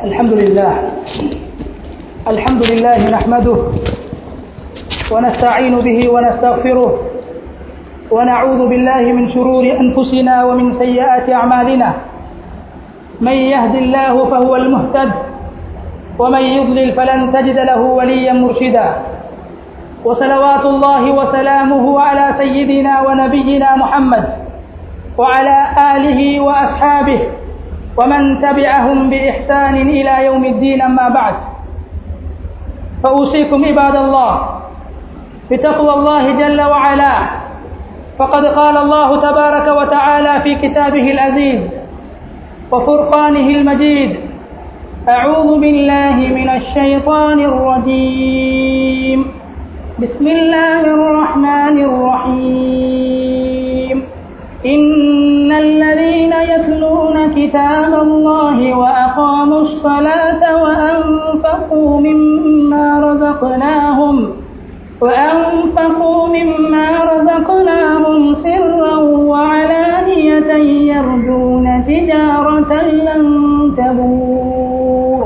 الحمد لله الحمد لله نحمده ونستعين به ونستغفره ونعوذ بالله من شرور أنفسنا ومن سيئات أعمالنا من يهد الله فهو المهتد ومن يضلل فلن تجد له وليا مرشدا وصلوات الله وسلامه على سيدنا ونبينا محمد وعلى آله وأصحابه ومن تبعهم بإحسان إلى يوم الدين أما بعد فأوصيكم عباد الله بتقوى الله جل وعلا فقد قال الله تبارك وتعالى في كتابه العزيز وفرقانه المجيد أعوذ بالله من الشيطان الرجيم بسم الله الرحمن الرحيم إن الذين يتلون كتاب الله وأقاموا الصلاة وأنفقوا مما رزقناهم وأنفقوا مما رزقناهم سرا وعلانية يرجون تجارة لن تبور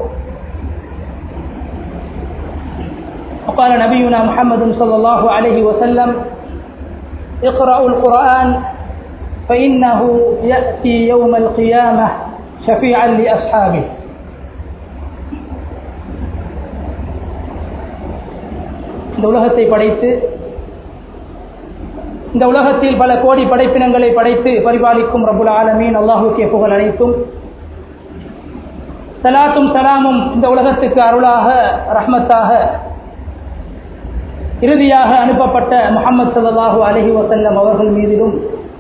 وقال نبينا محمد صلى الله عليه وسلم اقرأوا القرآن فإنه يأتي يوم القيامة شفيعا لأصحابه இந்த உலகத்தை படைத்து இந்த உலகத்தில் பல கோடி படைப்பினங்களை படைத்து பரிபாலிக்கும் ரபுல் ஆலமீன் அல்லாஹுக்கே புகழ் அனைத்தும் சலாத்தும் சலாமும் இந்த உலகத்துக்கு அருளாக ரஹ்மத்தாக இறுதியாக அனுப்பப்பட்ட முகமது சல்லாஹூ அலஹி வசல்லம் அவர்கள் மீதிலும்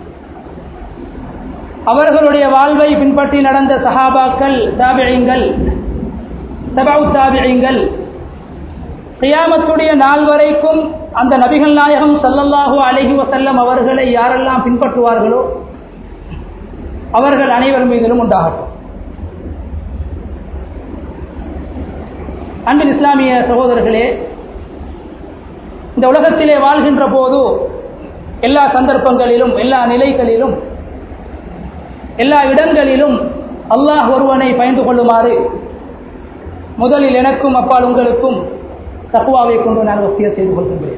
அவர்களுடைய வாழ்வை பின்பற்றி நடந்த சஹாபாக்கள் தாபியங்கள் சபாவு தாபியங்கள் கியாமத்துடைய நாள் வரைக்கும் அந்த நபிகள் நாயகம் சல்லல்லாஹூ அலஹி வசல்லம் அவர்களை யாரெல்லாம் பின்பற்றுவார்களோ அவர்கள் அனைவர் மீதிலும் உண்டாகட்டும் அன்பின் இஸ்லாமிய சகோதரர்களே இந்த உலகத்திலே வாழ்கின்ற போது எல்லா சந்தர்ப்பங்களிலும் எல்லா நிலைகளிலும் எல்லா இடங்களிலும் அல்லாஹ் ஒருவனை பயந்து கொள்ளுமாறு முதலில் எனக்கும் அப்பால் உங்களுக்கும் தக்குவாவை கொண்டு நான் வசிய செய்து கொள்கின்றேன்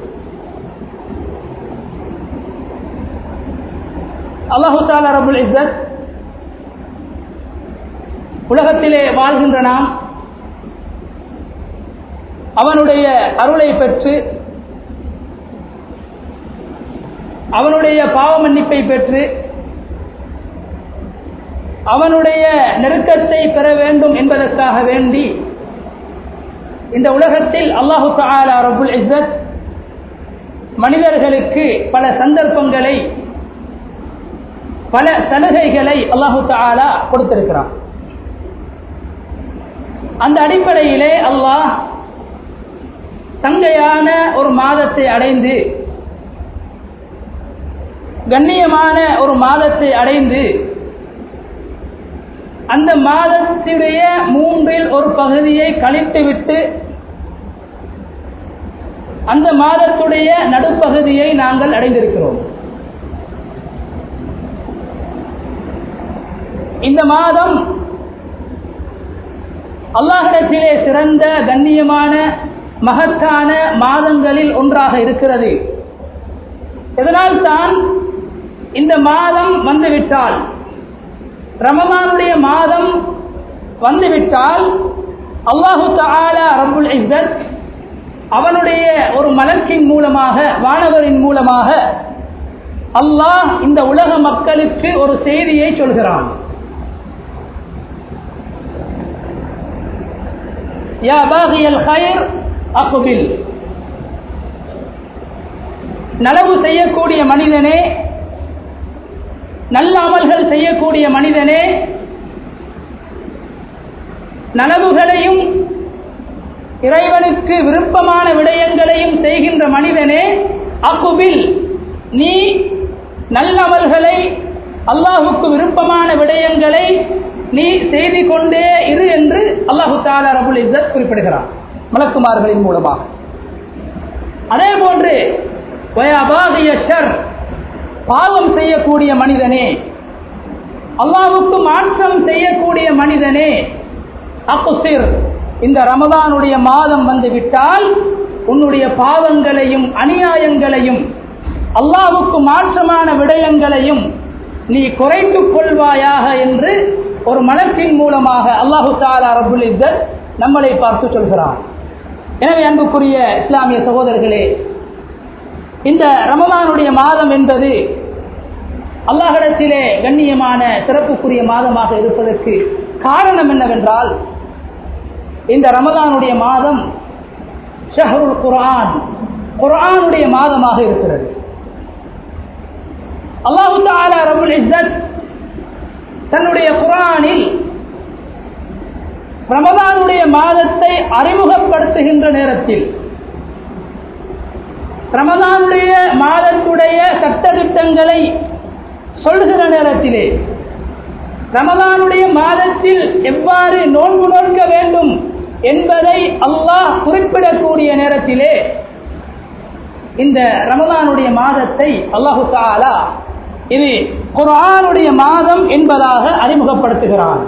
அல்லாஹு தாலா ரபுல் இஸ்ஸத் உலகத்திலே வாழ்கின்ற நாம் அவனுடைய அருளை பெற்று அவனுடைய பாவ மன்னிப்பை பெற்று அவனுடைய நெருக்கத்தை பெற வேண்டும் என்பதற்காக வேண்டி இந்த உலகத்தில் அல்லாஹு தாலா ரபுல் இஸ்ஸத் மனிதர்களுக்கு பல சந்தர்ப்பங்களை பல சலுகைகளை அல்லாஹு தாலா கொடுத்திருக்கிறான் அந்த அடிப்படையிலே அல்லாஹ் தங்கையான ஒரு மாதத்தை அடைந்து கண்ணியமான ஒரு மாதத்தை அடைந்து அந்த மாதத்துடைய மூன்றில் ஒரு பகுதியை கழித்துவிட்டு அந்த மாதத்துடைய நடுப்பகுதியை நாங்கள் அடைந்திருக்கிறோம் இந்த மாதம் அல்லாஹிடத்திலே சிறந்த கண்ணியமான மகத்தான மாதங்களில் ஒன்றாக இருக்கிறது இதனால் தான் இந்த மாதம் வந்துவிட்டால் ரமதானுடைய மாதம் வந்துவிட்டால் அல்லாஹு தாலா ரபுல் இஸ்ஸத் அவனுடைய ஒரு மலர்ச்சின் மூலமாக வானவரின் மூலமாக அல்லாஹ் இந்த உலக மக்களுக்கு ஒரு செய்தியை சொல்கிறான் யா பாகியல் ஹயர் அகுபில் நலவு செய்யக்கூடிய மனிதனே நல்ல அமல்கள் செய்யக்கூடிய மனிதனே நனவுகளையும் இறைவனுக்கு விருப்பமான விடயங்களையும் செய்கின்ற மனிதனே அக்குபில் நீ நல்லவர்களை அல்லாஹுக்கு விருப்பமான விடயங்களை நீ செய்து கொண்டே இரு என்று அல்லாஹு தாலா ரபுல் இஸ்ஸத் குறிப்பிடுகிறார் மலக்குமார்களின் மூலமாக அதே போன்று வயபாகிய ஷர் பாவம் செய்யக்கூடிய மனிதனே அல்லாவுக்கு மாற்றம் செய்யக்கூடிய மனிதனே அக்குசிர் இந்த ரமதானுடைய மாதம் வந்து விட்டால் உன்னுடைய பாவங்களையும் அநியாயங்களையும் அல்லாவுக்கு மாற்றமான விடயங்களையும் நீ குறைத்துக் கொள்வாயாக என்று ஒரு மலக்கின் மூலமாக அல்லாஹு தாலா ரபுல் இத்தர் நம்மளை பார்த்து சொல்கிறான் எனவே அன்புக்குரிய இஸ்லாமிய சகோதரர்களே இந்த ரமதானுடைய மாதம் என்பது அல்லாஹிடத்திலே கண்ணியமான சிறப்புக்குரிய மாதமாக இருப்பதற்கு காரணம் என்னவென்றால் இந்த ரமதானுடைய மாதம் ஷஹருல் குர்ஆன் குர்ஆனுடைய மாதமாக இருக்கிறது அல்லாஹு தாலா ரபுல் இஸ்ஸத் தன்னுடைய குரானில் ரமதானுடைய மாதத்தை அறிமுகப்படுத்துகின்ற நேரத்தில் ரமதானுடைய மாதத்துடைய சட்டத்திட்டங்களை சொல்லுகிற நேரத்திலே ரமதானுடைய மாதத்தில் எவ்வாறு நோன்பு நோக்க வேண்டும் என்பதை அல்லாஹ் குறிப்பிடக்கூடிய நேரத்திலே இந்த ரமதானுடைய மாதத்தை அல்லாஹு தாலா இது குரானுடைய மாதம் என்பதாக அறிமுகப்படுத்துகிறான்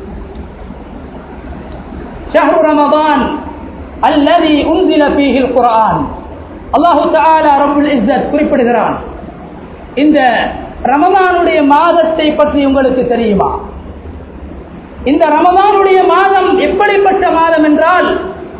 ஷஹ்ரு ரமதான் அல்லதி உன்சில ஃபீஹில் குர்ஆன் அல்லாஹு தஆலா ரப்புல் இஸ்ஸத் குறிப்பிடுகிறான் இந்த ரமதானுடைய மாதத்தை பற்றி உங்களுக்கு தெரியுமா இந்த ரமதானுடைய மாதம் எப்படிப்பட்ட மாதம் என்றால்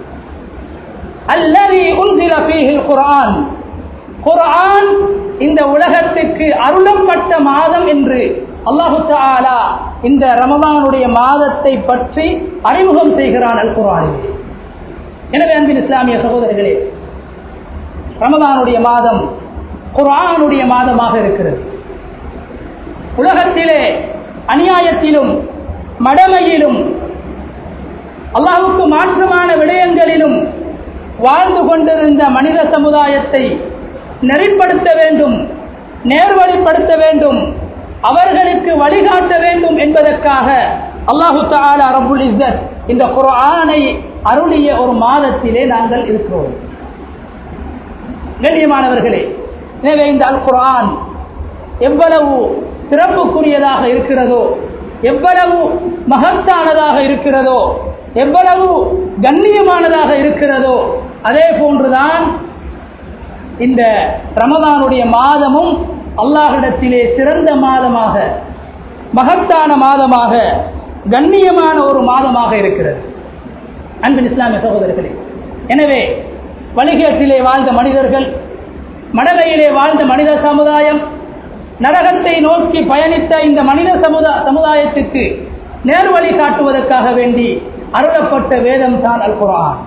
அல்லதி உன்சில ஃபீஹில் குர்ஆன் குர்ஆன் இந்த உலகத்துக்கு அருளப்பட்ட மாதம் என்று அல்லாஹு தாலா இந்த ரமதானுடைய மாதத்தை பற்றி அறிமுகம் செய்கிறான் அல் குரானில் எனவே அன்பின் இஸ்லாமிய சகோதரர்களே ரமதானுடைய மாதம் குரானுடைய மாதமாக இருக்கிறது உலகத்திலே அநியாயத்திலும் மடமையிலும் அல்லாஹுக்கு மாற்றமான விடயங்களிலும் வாழ்ந்து கொண்டிருந்த மனித சமுதாயத்தை நெறிப்படுத்த வேண்டும் நேர்வழிப்படுத்த வேண்டும் அவர்களுக்கு வழிகாட்ட வேண்டும் என்பதற்காக அல்லாஹு தாலா ரபுல் இஸ்ஸத் இந்த குர்ஆனை அருளிய ஒரு மாதத்திலே நாங்கள் இருக்கிறோம் கண்ணியமானவர்களே எனவே இந்த அல் குர்ஆன் எவ்வளவு சிறப்புக்குரியதாக இருக்கிறதோ எவ்வளவு மகத்தானதாக இருக்கிறதோ எவ்வளவு கண்ணியமானதாக இருக்கிறதோ அதே போன்றுதான் இந்த ரமதானுடைய மாதமும் அல்லாஹிடத்திலே சிறந்த மாதமாக மகத்தான மாதமாக கண்ணியமான ஒரு மாதமாக இருக்கிறது அன்பின் இஸ்லாமிய சகோதரர்களே எனவே வழிகேட்டிலே வாழ்ந்த மனிதர்கள் மடலையிலே வாழ்ந்த மனித சமுதாயம் நரகத்தை நோக்கி பயணித்த இந்த மனித சமுதா சமுதாயத்துக்கு நேர்வழி காட்டுவதற்காக வேண்டி அருளப்பட்ட வேதம் தான் அல் குரான்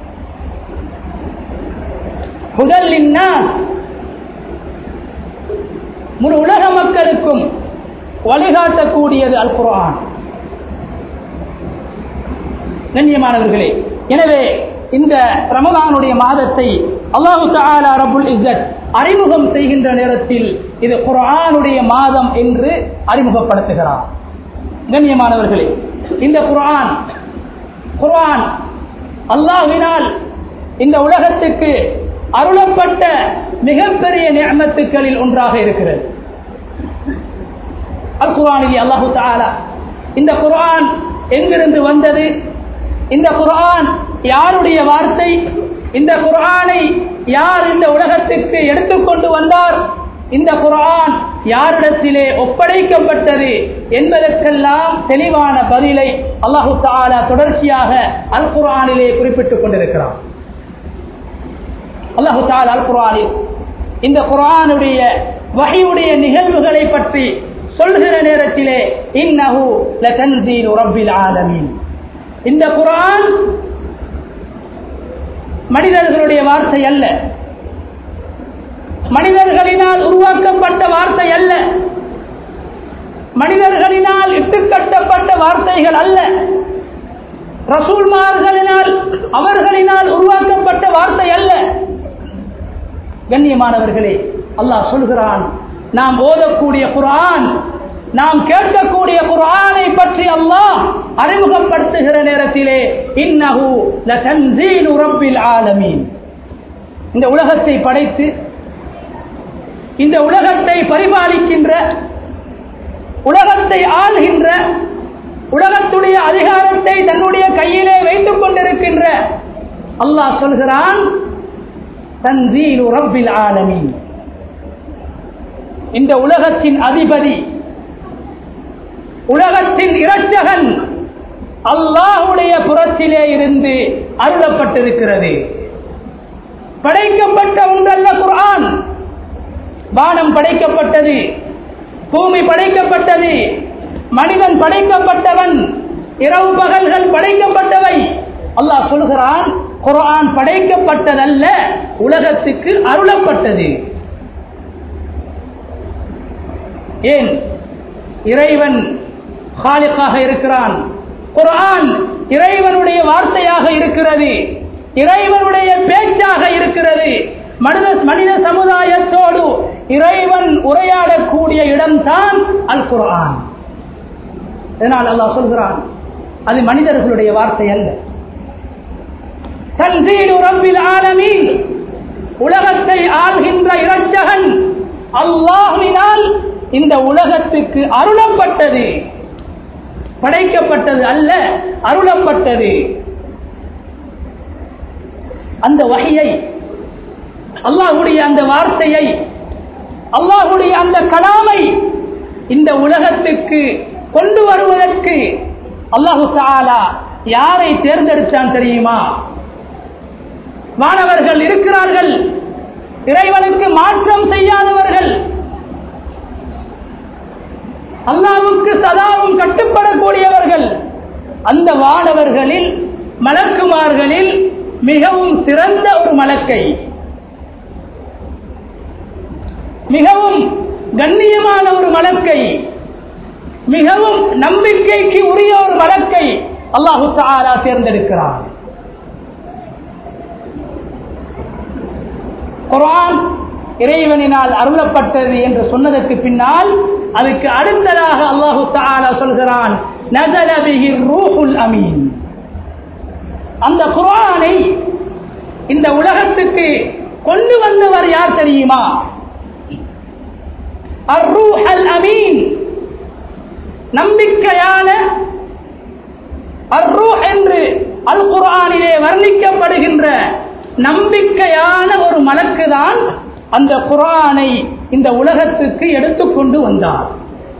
முதல்லின்னா முழு உலக மக்களுக்கும் வழிகாட்டக்கூடியது அல் குரான் கண்ணியமானவர்களே எனவே இந்த ரமதானுடைய மாதத்தை அல்லாஹு தாலா ரபுல் இஸ்ஸத் அறிமுகம் செய்கின்ற நேரத்தில் இது குர்ஆனுடைய மாதம் என்று அறிமுகப்படுத்துகிறார் கண்ணியமானவர்களே இந்த குர்ஆன் குர்ஆன் அல்லாஹ்வினால் இந்த உலகத்துக்கு அருளப்பட்ட மிகப்பெரிய நியமத்துக்களில் ஒன்றாக இருக்கிறது அல் குர்ஆனில் அல்லாஹு தாலா இந்த குர்ஆன் எங்கிருந்து வந்தது இந்த குர்ஆன் யாருடைய வார்த்தை இந்த குர்ஆனை யார் இந்த உலகத்துக்கு எடுத்துக்கொண்டு வந்தார் இந்த குர்ஆன் யாரிடத்திலே ஒப்படைக்கப்பட்டது என்பதற்கெல்லாம் தெளிவான பதிலை அல்லாஹு தாலா தொடர்ச்சியாக அல் குர்ஆனிலே குறிப்பிட்டுக் கொண்டிருக்கிறார் அல்லாஹு தாலா அல் குர்ஆனில் இந்த குர்ஆனுடைய வகையுடைய நிகழ்வுகளை பற்றி சொல்கிற நேரத்திலே இன்னஹு லதன்சீலு ரப்பில் ஆலமீன் இந்த குர்ஆன் மனிதர்களுடைய வார்த்தை அல்ல மனிதர்களினால் உருவாக்கப்பட்ட வார்த்தை அல்ல மனிதர்களினால் இட்டுக்கட்டப்பட்ட வார்த்தைகள் அல்ல ரசூல்மார்களினால் அவர்களினால் உருவாக்கப்பட்ட வார்த்தை அல்ல கண்ணியமானவர்களே அல்லாஹ் சொல்கிறான் நாம் ஓதக்கூடிய குர்ஆன் நாம் கேட்கக்கூடிய குர்ஆனை பற்றி அல்லாஹ் அறிமுகப்படுத்துகிற நேரத்திலே இன்னஹு லதன்சீலு ரப்பில் ஆலமீன் இந்த உலகத்தை படைத்து இந்த உலகத்தை பரிபாலிக்கின்ற உலகத்தை ஆள்கின்ற உலகத்துடைய அதிகாரத்தை தன்னுடைய கையிலே வைத்துக் கொண்டிருக்கின்ற அல்லாஹ் சொல்கிறான் தன்சீலு ரப்பில் ஆலமீன் இந்த உலகத்தின் அதிபதி உலகத்தின் இரட்சகன் அல்லாஹுடைய புறத்திலே இருந்து அருளப்பட்டிருக்கிறது படைக்கப்பட்ட ஒன்றல்ல குர்ஆன் வானம் படைக்கப்பட்டது பூமி படைக்கப்பட்டது மனிதன் படைக்கப்பட்டவன் இரவு பகல்கள் படைக்கப்பட்டவை அல்லாஹ் சொல்கிறான் குர்ஆன் படைக்கப்பட்டதல்ல உலகத்துக்கு அருளப்பட்டது ஏன் இறைவன் காலிக்காக இருக்கிறான் குர்ஆன் இறைவனுடைய வார்த்தையாக இருக்கிறது இறைவனுடைய பேச்சாக இருக்கிறது மனித மனித சமுதாயத்தோடு இறைவன் உரையாடக்கூடிய இடம்தான் அல் குர்ஆன் இதனால் அல்லாஹ் சொல்கிறான் அது மனிதர்களுடைய வார்த்தை அல்ல தன்சீலு ரப்பில் ஆலமீன் உலகத்தை ஆள்கின்ற இரட்சகன் அல்லாஹ்வினால் இந்த உலகத்துக்கு அருளப்பட்டது படைக்கப்பட்டது அல்ல அருளப்பட்டது அந்த வகையை அல்லாஹுடைய அந்த வார்த்தையை அல்லாஹுடைய அந்த கலாமை இந்த உலகத்துக்கு கொண்டு வருவதற்கு அல்லாஹு தாலா யாரை தேர்ந்தெடுத்தான் தெரியுமா மாணவர்கள் இருக்கிறார்கள் இறைவனுக்கு மாற்றம் செய்யாதவர்கள் அல்லாவுக்கு சதாவும் கட்டுப்படக்கூடியவர்கள் அந்த வானவர்களில் மலக்குமார்களில் மிகவும் சிறந்த ஒரு மலக்கை மிகவும் கண்ணியமான ஒரு மலக்கை மிகவும் நம்பிக்கைக்கு உரிய ஒரு மலக்கை அல்லாஹு தாலா தேர்ந்தெடுக்கிறார் குரான் இறைவனினால் அருளப்பட்டது என்று சொன்னதற்கு பின்னால் அதுக்கு அடுத்ததாக அல்லாஹு தாலா சொல்கிறான் நசல பிஹி ரூஹுல் அமீன் அந்த குரானை இந்த உலகத்துக்கு கொண்டு வந்தவர் யார் தெரியுமா அர் அமீன் நம்பிக்கையான அர்ரூ என்று அல் குர்ஆனிலே வர்ணிக்கப்படுகின்ற நம்பிக்கையான ஒரு மலக்கு தான் அந்த குரானை இந்த உலகத்துக்கு எடுத்துக்கொண்டு வந்தார்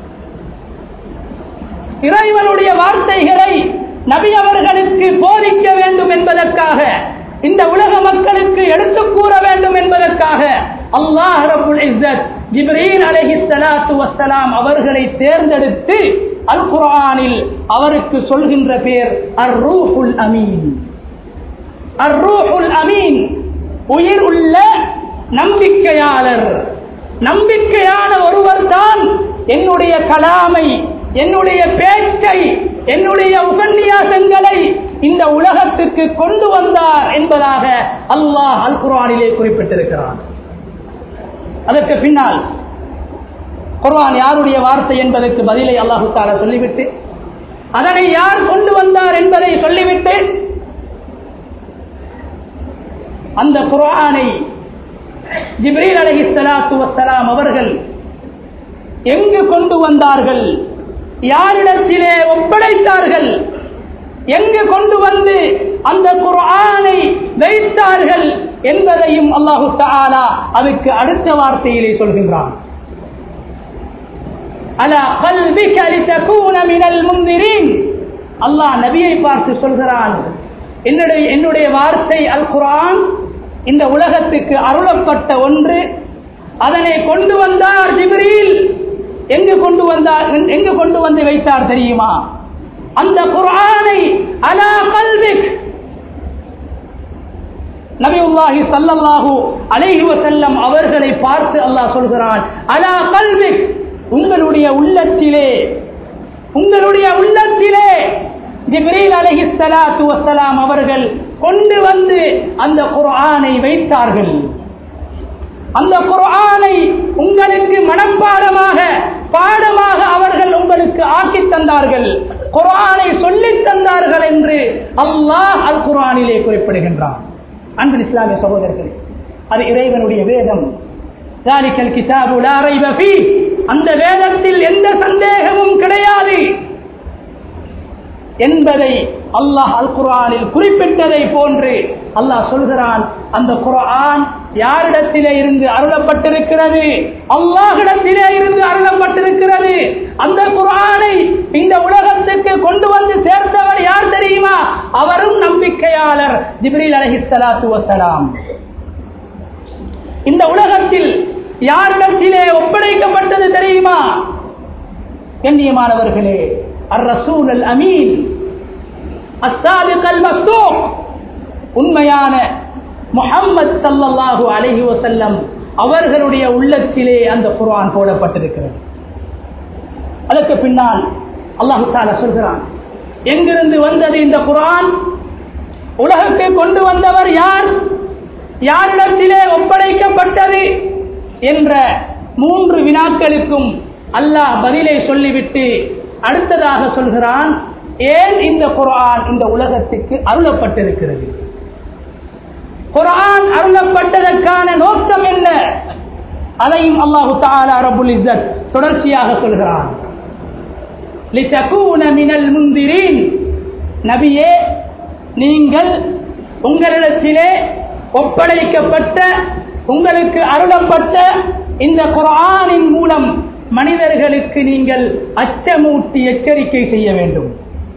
இறைவனுடைய வார்த்தைகளை நபி அவர்களுக்கு போதிக்க வேண்டும் என்பதற்காக இந்த உலக மக்களுக்கு எடுத்துக் கூற வேண்டும் என்பதற்காக அல்லாஹ் ரபுல் இஸ்ஸத் ஜிப்ரீல் அலைஹி ஸலாத்து வஸ்ஸலாம் அவர்களை தேர்ந்தெடுத்து அல் குர்ஆனில் அவருக்கு சொல்கின்ற பேர் அர் ரூஹுல் அமீன் அர் ரூஹுல் அமீன் உயிர் உள்ள நம்பிக்கையாளர் நம்பிக்கையான ஒருவர் தான் என்னுடைய கலாமை என்னுடைய பேச்சை என்னுடைய உபன்யாசங்களை இந்த உலகத்துக்கு கொண்டு வந்தார் என்பதாக அல்லாஹ் அல் குர்ஆனிலே குறிப்பிட்டிருக்கிறான் அதற்கு பின்னால் குர்ஆன் யாருடைய வார்த்தை என்பதற்கு பதிலை அல்லாஹு தாலா சொல்லிவிட்டு அதனை யார் கொண்டு வந்தார் என்பதை சொல்லிவிட்டு அந்த குர்ஆனை ஜிப்ரீல் அலைஹி ஸலாத்து வஸ்ஸலாம் அவர்கள் எங்கு கொண்டு வந்தார்கள் யாரிடத்திலே ஒப்படைத்தார்கள் எங்கு கொண்டு வந்து அந்த குர்ஆனை வைத்தார்கள் என்பதையும் அல்லாஹு தஆலா அதுக்கு அடுத்த வார்த்தையிலே சொல்கின்றான் அலா கல்பிக லிதகூன மினல் முன்திரீன் அல்லாஹ் நபியை பார்த்து சொல்கிறான் என்னுடைய என்னுடைய வார்த்தை அல் குர்ஆன் இந்த உலகத்துக்கு அருளப்பட்ட ஒன்று அதனை கொண்டு வந்தார் ஜிப்ரீல் எங்கு கொண்டு வந்தார் எங்கு கொண்டு வந்து வைத்தார் தெரியுமா அந்த குர்ஆனை அலா கல்விக் நபியுல்லாஹி ஸல்லல்லாஹு அலைஹி வஸல்லம் அவர்களை பார்த்து அல்லாஹ் சொல்கிறான் அலா கல்விக் உங்களுடைய உள்ளத்திலே உங்களுடைய உள்ளத்திலே ஜிப்ரீல் அலைஹி ஸலாத்து வஸ்ஸலாம் அவர்கள் கொண்டு வந்து அந்த குர்ஆனை வைத்தார்கள் அந்த குர்ஆனை உங்களுக்கு மனப்பாடமாக பாடமாக அவர்கள் உங்களுக்கு ஆக்கி தந்தார்கள் குர்ஆனை சொல்லி தந்தார்கள் என்று அல்லாஹ் அல் குர்ஆனிலே குறிப்பிடுகின்றான் அன்பு இஸ்லாமிய சகோதரர்களே அது இறைவனுடைய வேதம் ذلك الكتاب لا ريب فيه அந்த வேதத்தில் எந்த சந்தேகமும் கிடையாது என்பதை அல்லாஹ் அல் குர்ஆனில் குறிப்பிட்டதை போன்று அல்லாஹ் சொல்கிறான் அந்த குர்ஆன் யாரிடத்திலே இருந்து அருளப்பட்டிருக்கிறது அல்லாஹிடத்திலே இருந்து அருளப்பட்டிருக்கிறது அந்த குர்ஆனை இந்த உலகத்துக்கு கொண்டு வந்து சேர்த்தவர் யார் தெரியுமா அவரும் நம்பிக்கையாளர் ஜிப்ரீல் அலைஹிஸ்ஸலாத்து வஸலாம் இந்த உலகத்தில் யாரிடத்திலே ஒப்படைக்கப்பட்டது தெரியுமா கண்ணியமானவர்களே அர் ரசூல் அல் அமீன் அஸ்ஸாதிக் அல் மஸ்தூக் உண்மையான முஹம்மது ஸல்லல்லாஹு அலைஹி வஸல்லம் அவர்களுடைய உள்ளத்திலே அந்த குர்ஆன் போடப்பட்டிருக்கிறது அதற்கு பின்னால் அல்லாஹு தஆலா சொல்கிறான் எங்கிருந்து வந்தது இந்த குர்ஆன் உலகத்தை கொண்டு வந்தவர் யார் யாரிடத்திலே ஒப்படைக்கப்பட்டது என்ற மூன்று வினாக்களுக்கும் அல்லாஹ் பதிலை சொல்லிவிட்டு அடுத்ததாக சொல்கிறான் ஏன் இந்த குர்ஆன் இந்த உலகத்துக்கு அருளப்பட்டிருக்கிறது குர்ஆன் அருளப்பட்டதற்கான நோக்கம் என்ன அதையும் அல்லாஹு தஆலா ரப்புல் இஸ்ஸத் தொடர்ச்சியாக சொல்கிறான் லிதகூன மினல் முந்திரீன் நபியே நீங்கள் உங்களிடத்திலே ஒப்படைக்கப்பட்ட உங்களுக்கு அருளப்பட்ட இந்த குர்ஆனின் மூலம் மனிதர்களுக்கு நீங்கள் அச்சமூட்டி எச்சரிக்கை செய்ய வேண்டும்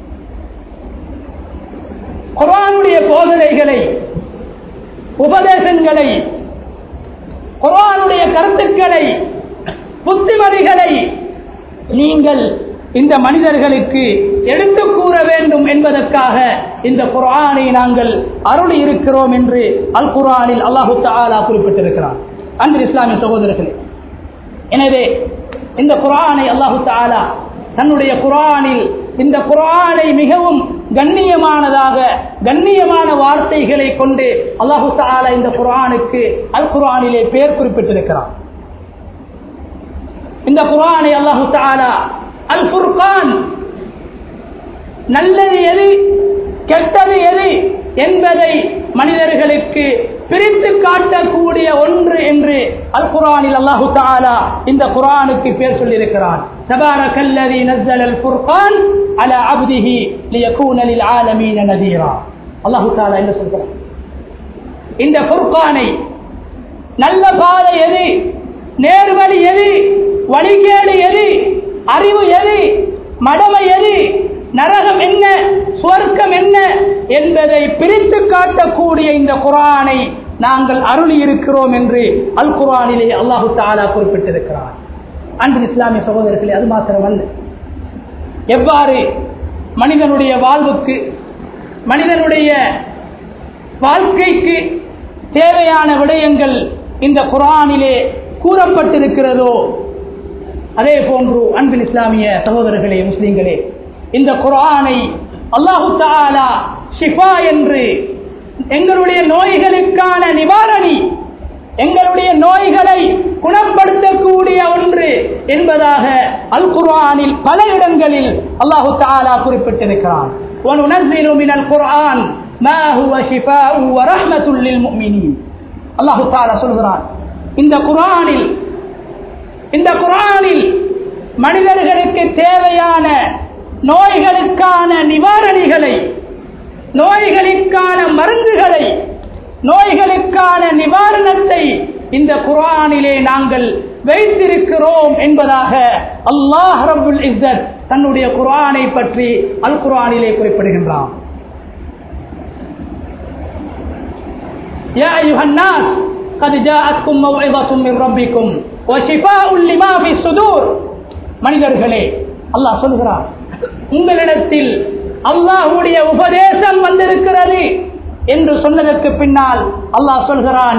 குர்ஆனுடைய போதனைகளை உபதேசங்களை குர்ஆனுடைய கருத்துக்களை புத்திமதிகளை நீங்கள் இந்த மனிதர்களுக்கு எடுத்து கூற வேண்டும் என்பதற்காக இந்த குர்ஆனை நாங்கள் அருள் இருக்கிறோம் என்று அல் குர்ஆனில் அல்லாஹு தஆலா குறிப்பிட்டிருக்கிறார் அன்று இஸ்லாமிய சகோதரர்களே எனவே இந்த குர்ஆனை அல்லாஹு தஆலா தன்னுடைய குர்ஆனில் இந்த குர்ஆனை மிகவும் கண்ணியமானதாக கண்ணியமான வார்த்தைகளை கொண்டு அல்லாஹு தஆலா இந்த குர்ஆனுக்கு அல் குர்ஆனிலே பெயர் குறிப்பிட்டிருக்கிறார் இந்த குர்ஆனை அல்லாஹு தஆலா அல் ஃபுர்கான் நல்லது எது கெட்டது எது என்பதை மனிதர்களுக்கு பிரித்து காட்டக்கூடிய ஒன்று என்று அல் குரானில் அல்லாஹு தாலா இந்த குரானுக்கு பேர் சொல்லியிருக்கிறான் தபாரகல்லதி நஸ்ஸல அல் ஃபுர்கான் அலா அப்திஹி லியகூன லில் ஆலமீன நதீரா அல்லாஹு தாலா என்ன சொல்கிறான் இந்த ஃபுர்கானை நல்ல பாதை எது நேர்வழி எது வழிகேடு எது அறிவு எது மடமை எது நரகம் என்ன சுவர்க்கம் என்ன என்பதை பிரித்து காட்டக்கூடிய இந்த குரானை நாங்கள் அருளி இருக்கிறோம் என்று அல் குரானிலே அல்லாஹு தாலா குறிப்பிட்டிருக்கிறார் அன்று இஸ்லாமிய சகோதரர்களே அது மாத்திரமல்ல எவ்வாறு மனிதனுடைய வாழ்வுக்கு மனிதனுடைய வாழ்க்கைக்கு தேவையான விடயங்கள் இந்த குரானிலே கூறப்பட்டிருக்கிறதோ அதே போன்று அன்பின் இஸ்லாமிய சகோதரர்களே முஸ்லிம்களே இந்த குரானை அல்லாஹு தாலா ஷிஃபா என்று எங்களுடைய நோய்களுக்கான நிவாரணி எங்களுடைய நோய்களை குணப்படுத்தக்கூடிய ஒன்று என்பதாக அல் குர்ஆனில் பல இடங்களில் அல்லாஹு தாலா குறிப்பிட்டிருக்கிறான் وَنُنَزِّلُ مِنَ الْقُرْآنِ مَا هُوَ شِفَاءٌ وَرَحْمَةٌ لِلْمُؤْمِنِينَ அல்லாஹு தாலா சொல்கிறான் இந்த குர்ஆனில் இந்த குர்ஆனில் மனிதர்களுக்கு தேவையான நோய்களுக்கான நிவாரணிகளை நோய்களுக்கான மருந்துகளை நோய்களுக்கான நிவாரணத்தை இந்த குரானிலே நாங்கள் வைத்திருக்கிறோம் என்பதாக அல்லாஹ் ரபுல் இஸ்ஸத் தன்னுடைய குரானை பற்றி அல் குரானிலே குறிப்பிடுகின்றான் يا أيها الناس قد جاءتكم موعظة من ربكم وشفاء لما في الصدور மனிதர்களே அல்லாஹ் சொல்கிறார் உங்களிடத்தில் அல்லாஹுடைய உபதேசம் வந்திருக்கிறது என்று சொன்னதற்கு பின்னால் அல்லாஹ் சொல்கிறான்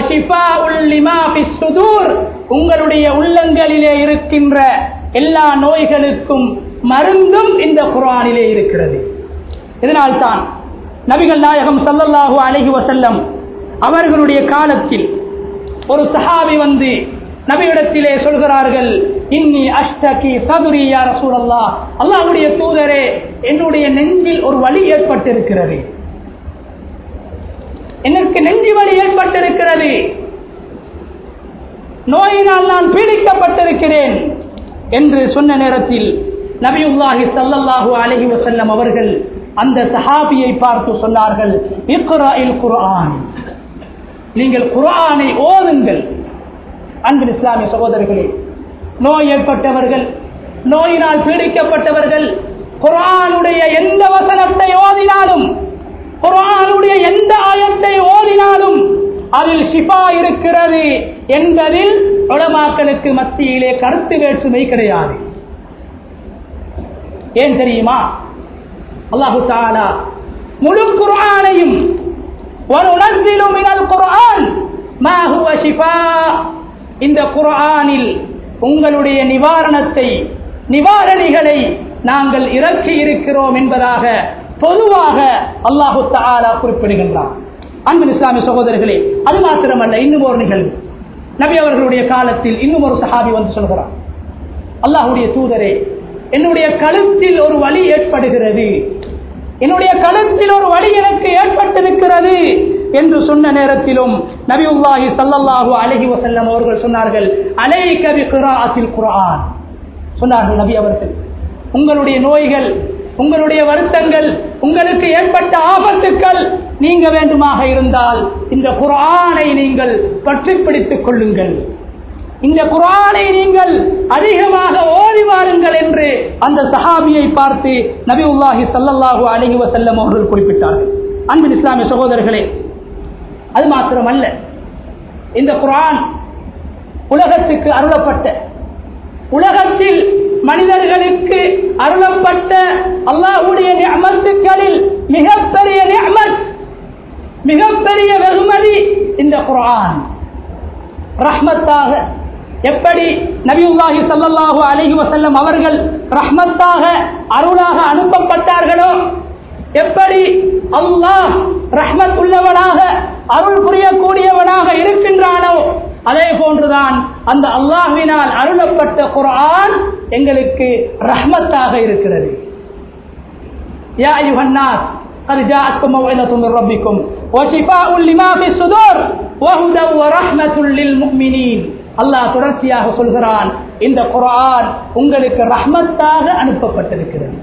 உங்களுடைய உள்ளங்களிலே இருக்கின்ற எல்லா நோய்களுக்கும் மருந்தும் இந்த குரானிலே இருக்கிறது இதனால்தான் நபிகள் நாயகம் சல்லல்லாஹு அலஹி வசல்லம் அவர்களுடைய காலத்தில் ஒரு சஹாபி வந்து நபியிடத்திலே சொல்கிறார்கள் இன்னி அஷ்டகி சதுரி யார் சூழல்லா அல்லாஹுடைய தூதரே என்னுடைய நெஞ்சில் ஒரு வழி ஏற்பட்டிருக்கிறது எனக்கு நெஞ்சு வலி ஏற்பட்டிருக்கிறது நோயினால் நான் பீடிக்கப்பட்டிருக்கிறேன் என்று சொன்ன நேரத்தில் நபியுல்லாஹி ஸல்லல்லாஹு அலைஹி வஸல்லம் அவர்கள் அந்த சஹாபியை பார்த்து சொன்னார்கள் இக்ராஇல் குர்ஆன் நீங்கள் குர்ஆனை ஓதுங்கள் அன்பின் இஸ்லாமிய சகோதரர்களே நோய் ஏற்பட்டவர்கள் நோயினால் பீடிக்கப்பட்டவர்கள் குர்ஆனுடைய எந்த வசனத்தை ஓதினாலும் குர்ஆனுடைய எந்த ஆயத்தை ஓதினாலும் அதில் ஷிஃபா இருக்கிறது என்பதில் உலமாக்களுக்கு மத்தியிலே கருத்து வேற்றுமை கிடையாது ஏன் தெரியுமா அல்லாஹு தாலா முழு குர்ஆனையும் وَنُنَزِّلُ مِنَ الْقُرْآنِ مَا هُوَ شِفَاءٌ இந்த குர்ஆனில் உங்களுடைய நிவாரணத்தை நிவாரணிகளை நாங்கள் இறக்கி இருக்கிறோம் என்பதாக பொதுவாக அல்லாஹு தஆலா குறிப்பிடுகின்றான் அன்பின் இஸ்லாமிய சகோதரர்களே அது மாத்திரமல்ல இன்னும் ஒரு நிகழ்வு நபி அவர்களுடைய காலத்தில் இன்னும் ஒரு சஹாபி வந்து சொல்கிறார் அல்லாஹுடைய தூதரே என்னுடைய கழுத்தில் ஒரு வலி ஏற்படுகிறது என்னுடைய கழுத்தில் ஒரு வலி எனக்கு ஏற்பட்டிருக்கிறது என்று சொன்ன நேரத்திலும் நபியுல்லாஹி ஸல்லல்லாஹு அலைஹி வஸல்லம் அவர்கள் சொன்னார்கள் அலைக பிக்ராஅத்தில் குர்ஆன் சொன்னார்கள் நபி அவர்கள் உங்களுடைய நோய்கள் உங்களுடைய வருத்தங்கள் உங்களுக்கு ஏற்பட்ட ஆபத்துக்கள் நீங்க வேண்டுமாக இருந்தால் இந்த குர்ஆனை நீங்கள் பற்றி பிடித்துக் கொள்ளுங்கள் இந்த குர்ஆனை நீங்கள் அதிகமாக ஓதி வாருங்கள் என்று அந்த சஹாபியை பார்த்து நபியுல்லாஹி ஸல்லல்லாஹு அலைஹி வஸல்லம் அவர்கள் குறிப்பிட்டார்கள் அன்பின் இஸ்லாமிய சகோதரர்களே அது மாத்திரமல்ல இந்த குர்ஆன் உலகத்துக்கு அருளப்பட்ட உலகத்தில் மனிதர்களுக்கு அருளப்பட்ட அல்லாஹ்வுடைய நிஅமத்துக்களில் மிகப்பெரிய நிஅமத் மிகப்பெரிய வெகுமதி இந்த குர்ஆன் ரஹ்மத்தாக எப்படி நபியுல்லாஹி ஸல்லல்லாஹு அலைஹி வஸல்லம் அவர்கள் ரஹ்மத்தாக அருளாக அனுப்பப்பட்டார்களோ எப்படி அல்லாஹ் ரஹ்மத் உள்ளவனாக அருள் புரியக்கூடியவனாக இருக்கின்றானோ அதே போன்றுதான் அந்த அல்லாஹ்வினால் அருளப்பட்ட குர்ஆன் எங்களுக்கு ரஹ்மத்தாக இருக்கிறது யா அய்யுஹன் நாஸ் قد جاءتكم موعظة من ربكم وشفاء لما في الصدور وهدى ورحمة للمؤمنين அல்லாஹ் தொடர்ச்சியாக சொல்கிறான் இந்த குர்ஆன் உங்களுக்கு ரஹ்மத்தாக அனுப்பப்பட்டிருக்கிறது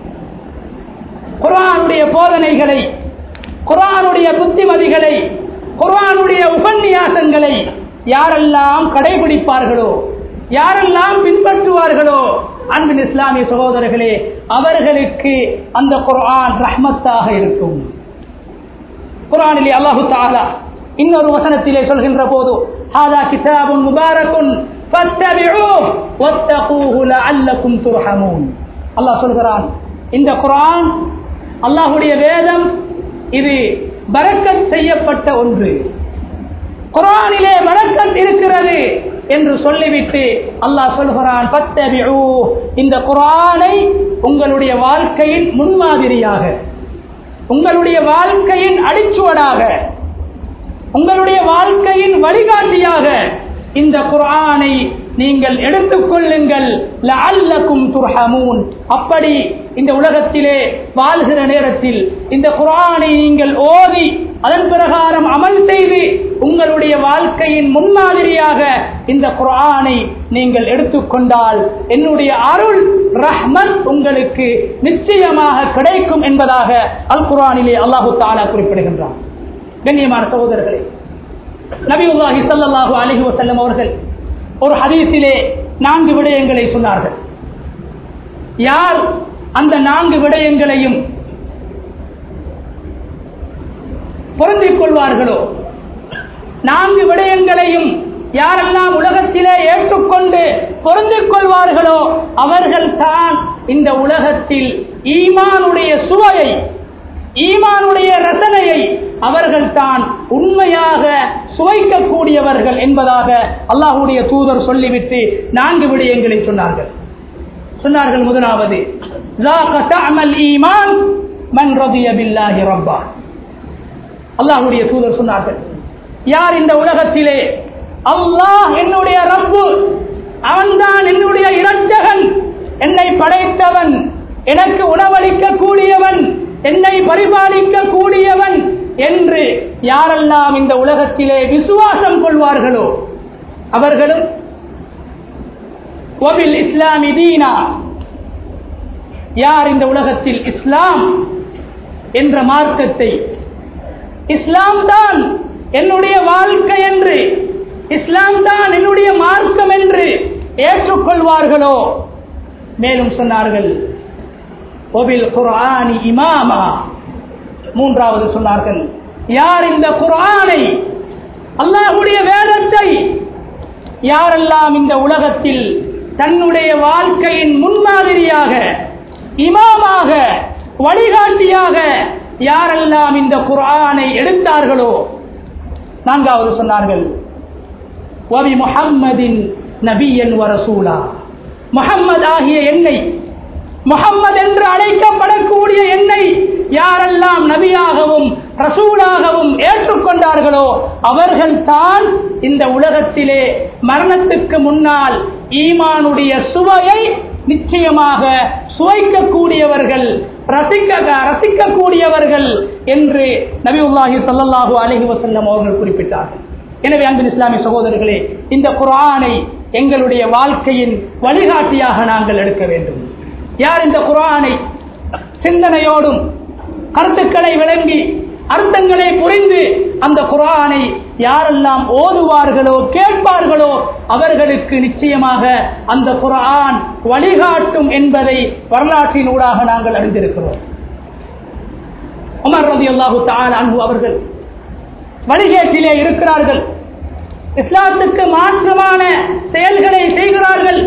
குர்ஆனுடைய போதனைகளை குர்ஆனுடைய புத்திமதிகளை குர்ஆனுடைய உபன்யாசங்களை யாரெல்லாம் கடைபிடிப்பார்களோ யாரெல்லாம் பின்பற்றுவார்களோ அன்பின் இஸ்லாமிய சகோதரர்களே அவர்களுக்கு அந்த குர்ஆன் ரஹ்மத்தாக இருக்கும் குர்ஆனிலே அல்லாஹு தஆலா இன்னொரு வசனத்திலே சொல்கின்ற போது ஹாதா கிதாபுன் முபாரக்குன் ஃபத்தபிஊஹ் வத்தகூஹு லஅல்லக்கும் துர்ஹமூன் அல்லாஹ் சொல்கிறான் இந்த குர்ஆன் அல்லாஹ்வுடைய வேதம் இது பரக்கத் செய்யப்பட்ட ஒன்று குர்ஆனிலே பரக்கத் இருக்கிறது என்று சொல்லிவிட்டு அல்லாஹ் சொல்கிறான் ஃபத்தபிஊஹ் இந்த குர்ஆனை உங்களுடைய வாழ்க்கையின் முன்மாதிரியாக உங்களுடைய வாழ்க்கையின் அடிச்சுவடாக உங்களுடைய வாழ்க்கையின் வழிகாட்டியாக இந்த குர்ஆனை நீங்கள் எடுத்துக்கொள்ளுங்கள் லஅல்லக்கும் துர்ஹமூன் அப்படி இந்த உலகத்திலே வாழ்கிற நேரத்தில் இந்த குர்ஆனை நீங்கள் ஓதி அதன் பிரகாரம் அமல் செய்து உங்களுடைய வாழ்க்கையின் முன்மாதிரியாக இந்த குர்ஆனை நீங்கள் எடுத்துக்கொண்டால் என்னுடைய அருள் ரஹ்மத் உங்களுக்கு நிச்சயமாக கிடைக்கும் என்பதாக அல் குர்ஆனிலே அல்லாஹு தாலா குறிப்பிடுகின்றான் கண்ணியமான சகோதரர்களே நபியுல்லாஹி ஸல்லல்லாஹு அலைஹி வஸல்லம் அவர்கள் ஒரு ஹதீஸிலே நான்கு விடயங்களை சொன்னார்கள் யார் அந்த நான்கு விடயங்களையும் பொருந்திக் கொள்வார்களோ நான்கு விடயங்களையும் யாரெல்லாம் உலகத்திலே ஏற்றுக்கொண்டு பொருந்திக் கொள்வார்களோ அவர்கள் தான் இந்த உலகத்தில் ஈமானுடைய சுவையை ஈமானுடைய ரசனையை அவர்கள் தான் உண்மையாக சுவைக்கக்கூடியவர்கள் என்பதாக அல்லாஹுடைய தூதர் சொல்லிவிட்டு நான்கு விடயங்களை சொன்னார்கள் சொன்னார்கள் முதலாவது ஈமான் மன் ரதிய பில்லாஹி ரப்பா அல்லாஹுடைய தூதர் சொன்னார்கள் யார் இந்த உலகத்திலே அல்லாஹ் என்னுடைய ரப்பு அவன்தான் என்னுடைய இரட்சகன் என்னை படைத்தவன் எனக்கு உணவளிக்க கூடியவன் என்னை பரிபாலிக்க கூடியவன் என்று யாரெல்லாம் இந்த உலகத்திலே விசுவாசம் கொள்வார்களோ அவர்களும் ஒபில் இஸ்லாமி தீனா யார் இந்த உலகத்தில் இஸ்லாம் என்ற மார்க்கத்தை இஸ்லாம் தான் என்னுடைய வாழ்க்கை என்று இஸ்லாம் தான் என்னுடைய மார்க்கம் என்று ஏற்றுக்கொள்வார்களோ மேலும் சொன்னார்கள் ஒபில் குர்ஆனி இமாமா மூன்றாவது சொன்னார்கள் யார் இந்த குர்ஆனை அல்லாஹ்வுடைய வேதத்தை யாரெல்லாம் இந்த உலகத்தில் தன்னுடைய வாழ்க்கையின் முன்மாதிரியாக இமாமாக வழிகாட்டியாக யாரெல்லாம் இந்த குர்ஆனை எடுத்தார்களோ நான்காவது சொன்னார்கள் வபி முஹம்மதின் நபியன் வரசூலா முஹம்மது ஆகிய என்னை முஹம்மது என்று அழைக்கப்படக்கூடிய என்னை யாரெல்லாம் நபியாகவும் ரசூலாகவும் ஏற்றுக்கொண்டார்களோ அவர்கள் தான் இந்த உலகத்திலே மரணத்துக்கு முன்னால் ஈமானுடைய சுவையை நிச்சயமாக சுவைக்கக்கூடியவர்கள் ரசிக்க ரசிக்கக்கூடியவர்கள் என்று நபியுல்லாஹி ஸல்லல்லாஹு அலைஹி வஸல்லம் அவர்கள் குறிப்பிட்டார்கள் எனவே அன்பின் இஸ்லாமிய சகோதரர்களே இந்த குர்ஆனை எங்களுடைய வாழ்க்கையின் வழிகாட்டியாக நாங்கள் எடுக்க வேண்டும் யார் இந்த குர்ஆனை சிந்தனையோடும் கருத்துக்களை விளங்கி அர்த்தங்களை புரிந்து அந்த குர்ஆனை யாரெல்லாம் ஓதுவார்களோ கேட்பார்களோ அவர்களுக்கு நிச்சயமாக அந்த குர்ஆன் வழிகாட்டும் என்பதை வரலாற்றின் ஊடாக நாங்கள் அறிந்திருக்கிறோம் உமர் ரதி அல்லாஹு அன்பு அவர்கள் வழிகேட்டிலே இருக்கிறார்கள் இஸ்லாத்துக்கு மாற்றமான செயல்களை செய்கிறார்கள்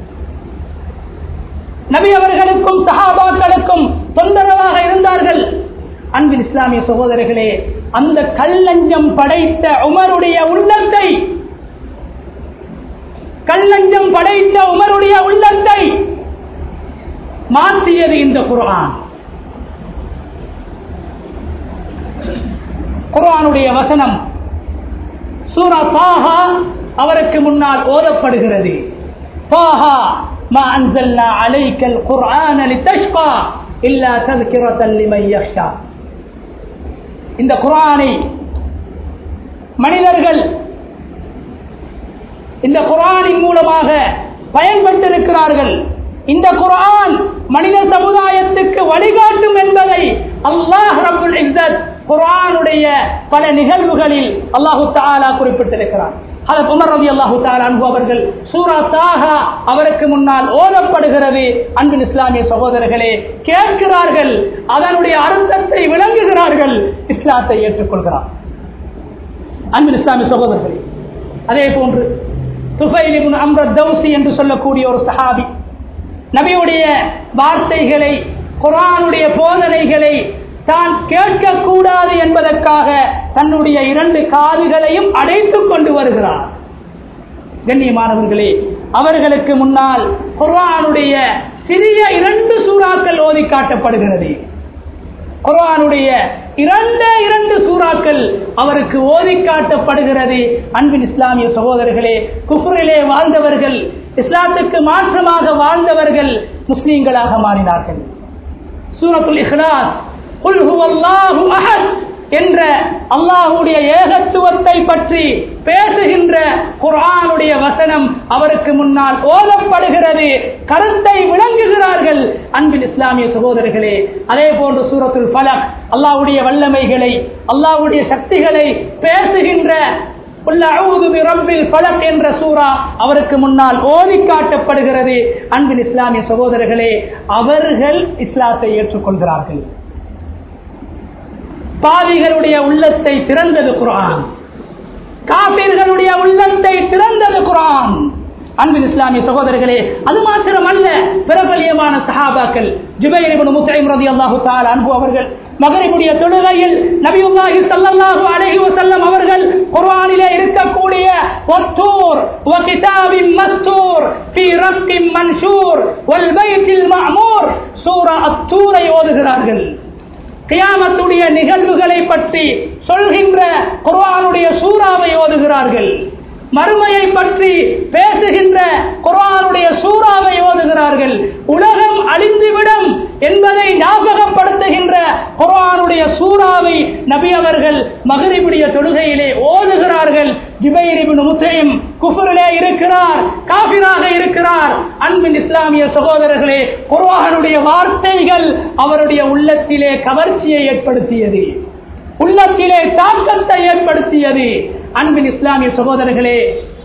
நபி அவர்களுக்கும் சஹாபாக்களுக்கும் தொந்தரவாக இருந்தார்கள் அன்பின் இஸ்லாமிய சகோதரர்களே அந்த கல்லஞ்சம் படைத்த உமருடைய உள்ளத்தை கல்லஞ்சம் படைத்த உமருடைய உள்ளத்தை மாற்றியது இந்த குர்ஆன் குர்ஆனுடைய வசனம் சூரா தாஹா அவருக்கு முன்னால் ஓதப்படுகிறது தாஹா ما أنزلنا عليك القرآن لتشقى إلا تذكرة لمن يخشى இந்த குரானை மனிதர்கள் இந்த குரானின் மூலமாக பயன்பட்டிருக்கிறார்கள் இந்த குரான் மனித சமுதாயத்துக்கு வழிகாட்டும் என்பதை அல்லாஹ் ரபுல் இஸ்ஸத் குரானுடைய பல நிகழ்வுகளில் அல்லாஹு தாலா குறிப்பிட்டிருக்கிறார் அதற்கு உமர் ரவி அல்லாஹு அன்பு அவர்கள் சூரா தாகா அவருக்கு முன்னால் ஓதப்படுகிறது அன்பின் இஸ்லாமிய சகோதரர்களே கேட்கிறார்கள் அதனுடைய அர்த்தத்தை விளங்குகிறார்கள் இஸ்லாத்தை ஏற்றுக்கொள்கிறார் அன்பின் இஸ்லாமிய சகோதரர்களே அதே போன்று துஃபைலிபுன் அம்ரத் தௌசி என்று சொல்லக்கூடிய ஒரு சஹாபி நபியுடைய வார்த்தைகளை குரானுடைய போதனைகளை தான் கேட்கக்கூடாது என்பதற்காக தன்னுடைய இரண்டு காதுகளையும் அடைத்துக் கொண்டு வருகிறார் கண்ணியமானவர்களே அவர்களுக்கு முன்னால் குர்ஆனுடைய சிறிய இரண்டு சூறாக்கள் ஓதி காட்டப்படுகிறது குர்ஆனுடைய இரண்டே இரண்டு சூறாக்கள் அவருக்கு ஓதி காட்டப்படுகிறது அன்பின் இஸ்லாமிய சகோதரர்களே குஃப்ரிலே வாழ்ந்தவர்கள் இஸ்லாத்துக்கு மாற்றமாக வாழ்ந்தவர்கள் முஸ்லீம்களாக மாறினார்கள் சூரத்துல் இஹ்லாஸ் குல் ஹுவல்லாஹு அஹத் என்ற அல்லாஹுடைய ஏகத்துவத்தை பற்றி பேசுகின்ற குர்ஆனுடைய வசனம் அவருக்கு முன்னால் ஓதப்படுகிறது கருத்தை விளங்குகிறார்கள் அன்பின் இஸ்லாமிய சகோதரர்களே அதே போன்று சூரத்துல் ஃபலக் அல்லாஹ்வுடைய வல்லமைகளை அல்லாஹ்வுடைய சக்திகளை பேசுகின்ற பலக் என்ற சூறா அவருக்கு முன்னால் ஓதி காட்டப்படுகிறது அன்பின் இஸ்லாமிய சகோதரர்களே அவர்கள் இஸ்லாத்தை ஏற்றுக்கொள்கிறார்கள் பாவிகளுடைய உள்ளத்தை திறந்தது குரான் காப்பீர்களுடைய உள்ளத்தை திறந்தது குரான் அன்பின் இஸ்லாமிய சகோதரர்களே அது மாத்திரம் அல்ல பிரபலியமான சஹாபாக்கள் ஜுபைர் இப்னு முத்தைம் ரலியல்லாஹு தஆலா அன்ஹு அவர்கள் மகரிபுடைய தொழுகையில் நபியுல்லாஹி ஸல்லல்லாஹு அலைஹி வஸல்லம் அவர்கள் குர்ஆனிலே இருக்கக்கூடிய வத்தூர் வ கிதாபின் மஸ்தூர் ஃபீ ரஸ்கின் மன்ஷூர் வல் பைத்தில் மஅமூர் சூரா அத்தூரை ஓதுகிறார்கள் கியாமத்துடைய நிகழ்வுகளை பற்றி சொல்கின்ற குர்ஆனுடைய சூறாவை ஓதுகிறார்கள் மறுமையை பற்றி பேசுகின்ற குர்ஆனுடைய சூறாவை ஓதுகிறார்கள் உலகம் அழிந்துவிடும் என்பதை ஞாபகப்படுத்துகின்ற குர்ஆனுடைய சூறாவை நபி அவர்கள் மகரிபுடைய தொழுகையிலே ஓதுகிறார்கள் ஜிபைர் இப்னு முத்தைம் குஃபரிலே இருக்கிறார் காபிராக இருக்கிறார் அன்பின் இஸ்லாமிய சகோதரர்களே குர்ஆனுடைய வார்த்தைகள் அவருடைய உள்ளத்திலே கவர்ச்சியை ஏற்படுத்தியது உள்ளத்திலே தாக்கத்தை ஏற்படுத்தியது அன்பின் இஸ்லாமிய சகோதரர்களே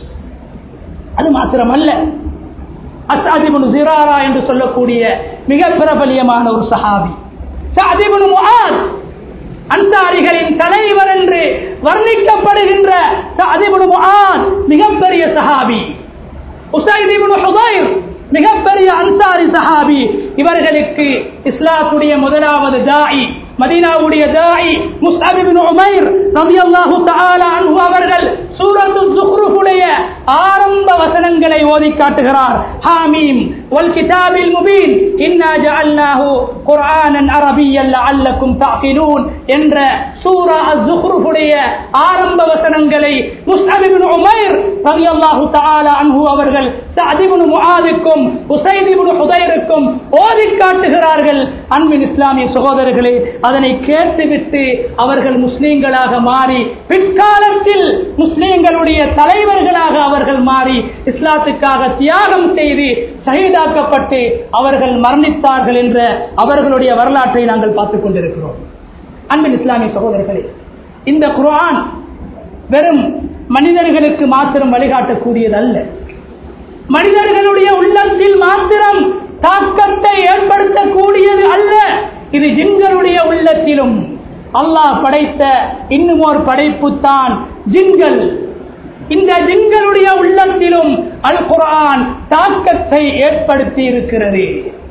அது மாத்திரமல்ல அசாதிபுன் ஜிராரா என்று சொல்லக்கூடிய மிக பிரபலியமான ஒரு சஹாபி சாதிபுன் முஆத் அன்சாரிகளின் தலைவர் என்று வர்ணிக்கப்படுகின்ற சாதிபுன் முஆத் மிகப்பெரிய சஹாபி உசைத் இப்னு ஹுதைர் மிகப்பெரிய அன்சாரி சஹாபி இவர்களுக்கு இஸ்லாத்துடைய முதலாவது தாயி மதீனாவுடைய தாயி முஸ்அப் இப்னு உமைர் ரலியல்லாஹு தஆலா அன்ஹு அவர்கள் சூரத்து ஸுக்ரூஃபுடைய ஆரம்ப வசனங்களை ஓதி காட்டுகிறார் ஹாமீம் வல் கிதாபில் முபீன் இன்னா ஜஅல்னாஹு குர்ஆனன் அரபிய்யன் லஅல்லக்கும் தஅகிலூன் என்ற சூரா அஸ்-ஸுக்ரூஃபுடைய ஆரம்ப வசனங்களை முஸ்அப் இப்னு உமைர் ரலியல்லாஹு தஆலா அன்ஹு அவர்கள் சஅத் இப்னு முஆதுக்கும் உஸைத் இப்னு ஹுதைருக்கும் ஓதி காட்டுகிறார்கள் அன்பின் இஸ்லாமிய சகோதரர்களே அதனை கேட்டுவிட்டு அவர்கள் முஸ்லீம்களாக மாறி பிற்காலத்தில் முஸ்லீம்களுடைய தலைவர்களாக அவர்கள் மாறி இஸ்லாத்துக்காக தியாகம் செய்து சகிதாக்கப்பட்டு அவர்கள் மரணித்தார்கள் என்ற அவர்களுடைய வரலாற்றை நாங்கள் பார்த்துக் கொண்டிருக்கிறோம் அன்பின் இஸ்லாமிய சகோதரர்களே இந்த குர்ஆன் வெறும் மனிதர்களுக்கு மாத்திரம் வழிகாட்டக்கூடியது அல்ல மனிதர்களுடைய உள்ளத்தில் மாத்திரம் தாக்கத்தை ஏற்படுத்தக்கூடியது அல்ல இது ஜின்களுடைய உள்ளத்திலும் அல்லாஹ் படைத்த இன்னும் ஒரு படைப்பு தான் ஜின்கள் இந்த ஜின்களுடைய உள்ளத்திலும் அல் குர்ஆன் தாக்கத்தை ஏற்படுத்தி இருக்கிறது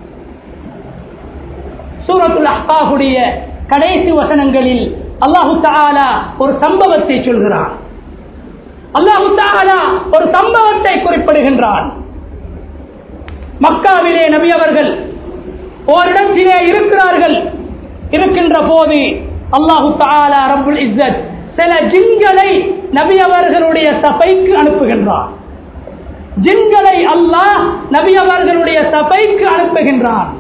சூரத்துல் அஹ்காஃபுடைய கடைசி வசனங்களில் அல்லாஹு தஆலா ஒரு சம்பவத்தை சொல்கிறான் அல்லாஹு தஆலா ஒரு சம்பவத்தை குறிப்பிடுகின்றான் மக்காவிலே நபி அவர்கள் ஓரிடத்திலே இருக்கிறார்கள் இருக்கின்ற போது அல்லாஹு தஆலா ரப்புல் இஸ்ஸத் சில ஜின்களை நபி அவர்களுடைய சபைக்கு அனுப்புகின்றான் ஜின்களை அல்லாஹ் நபி அவர்களுடைய சபைக்கு அனுப்புகின்றான்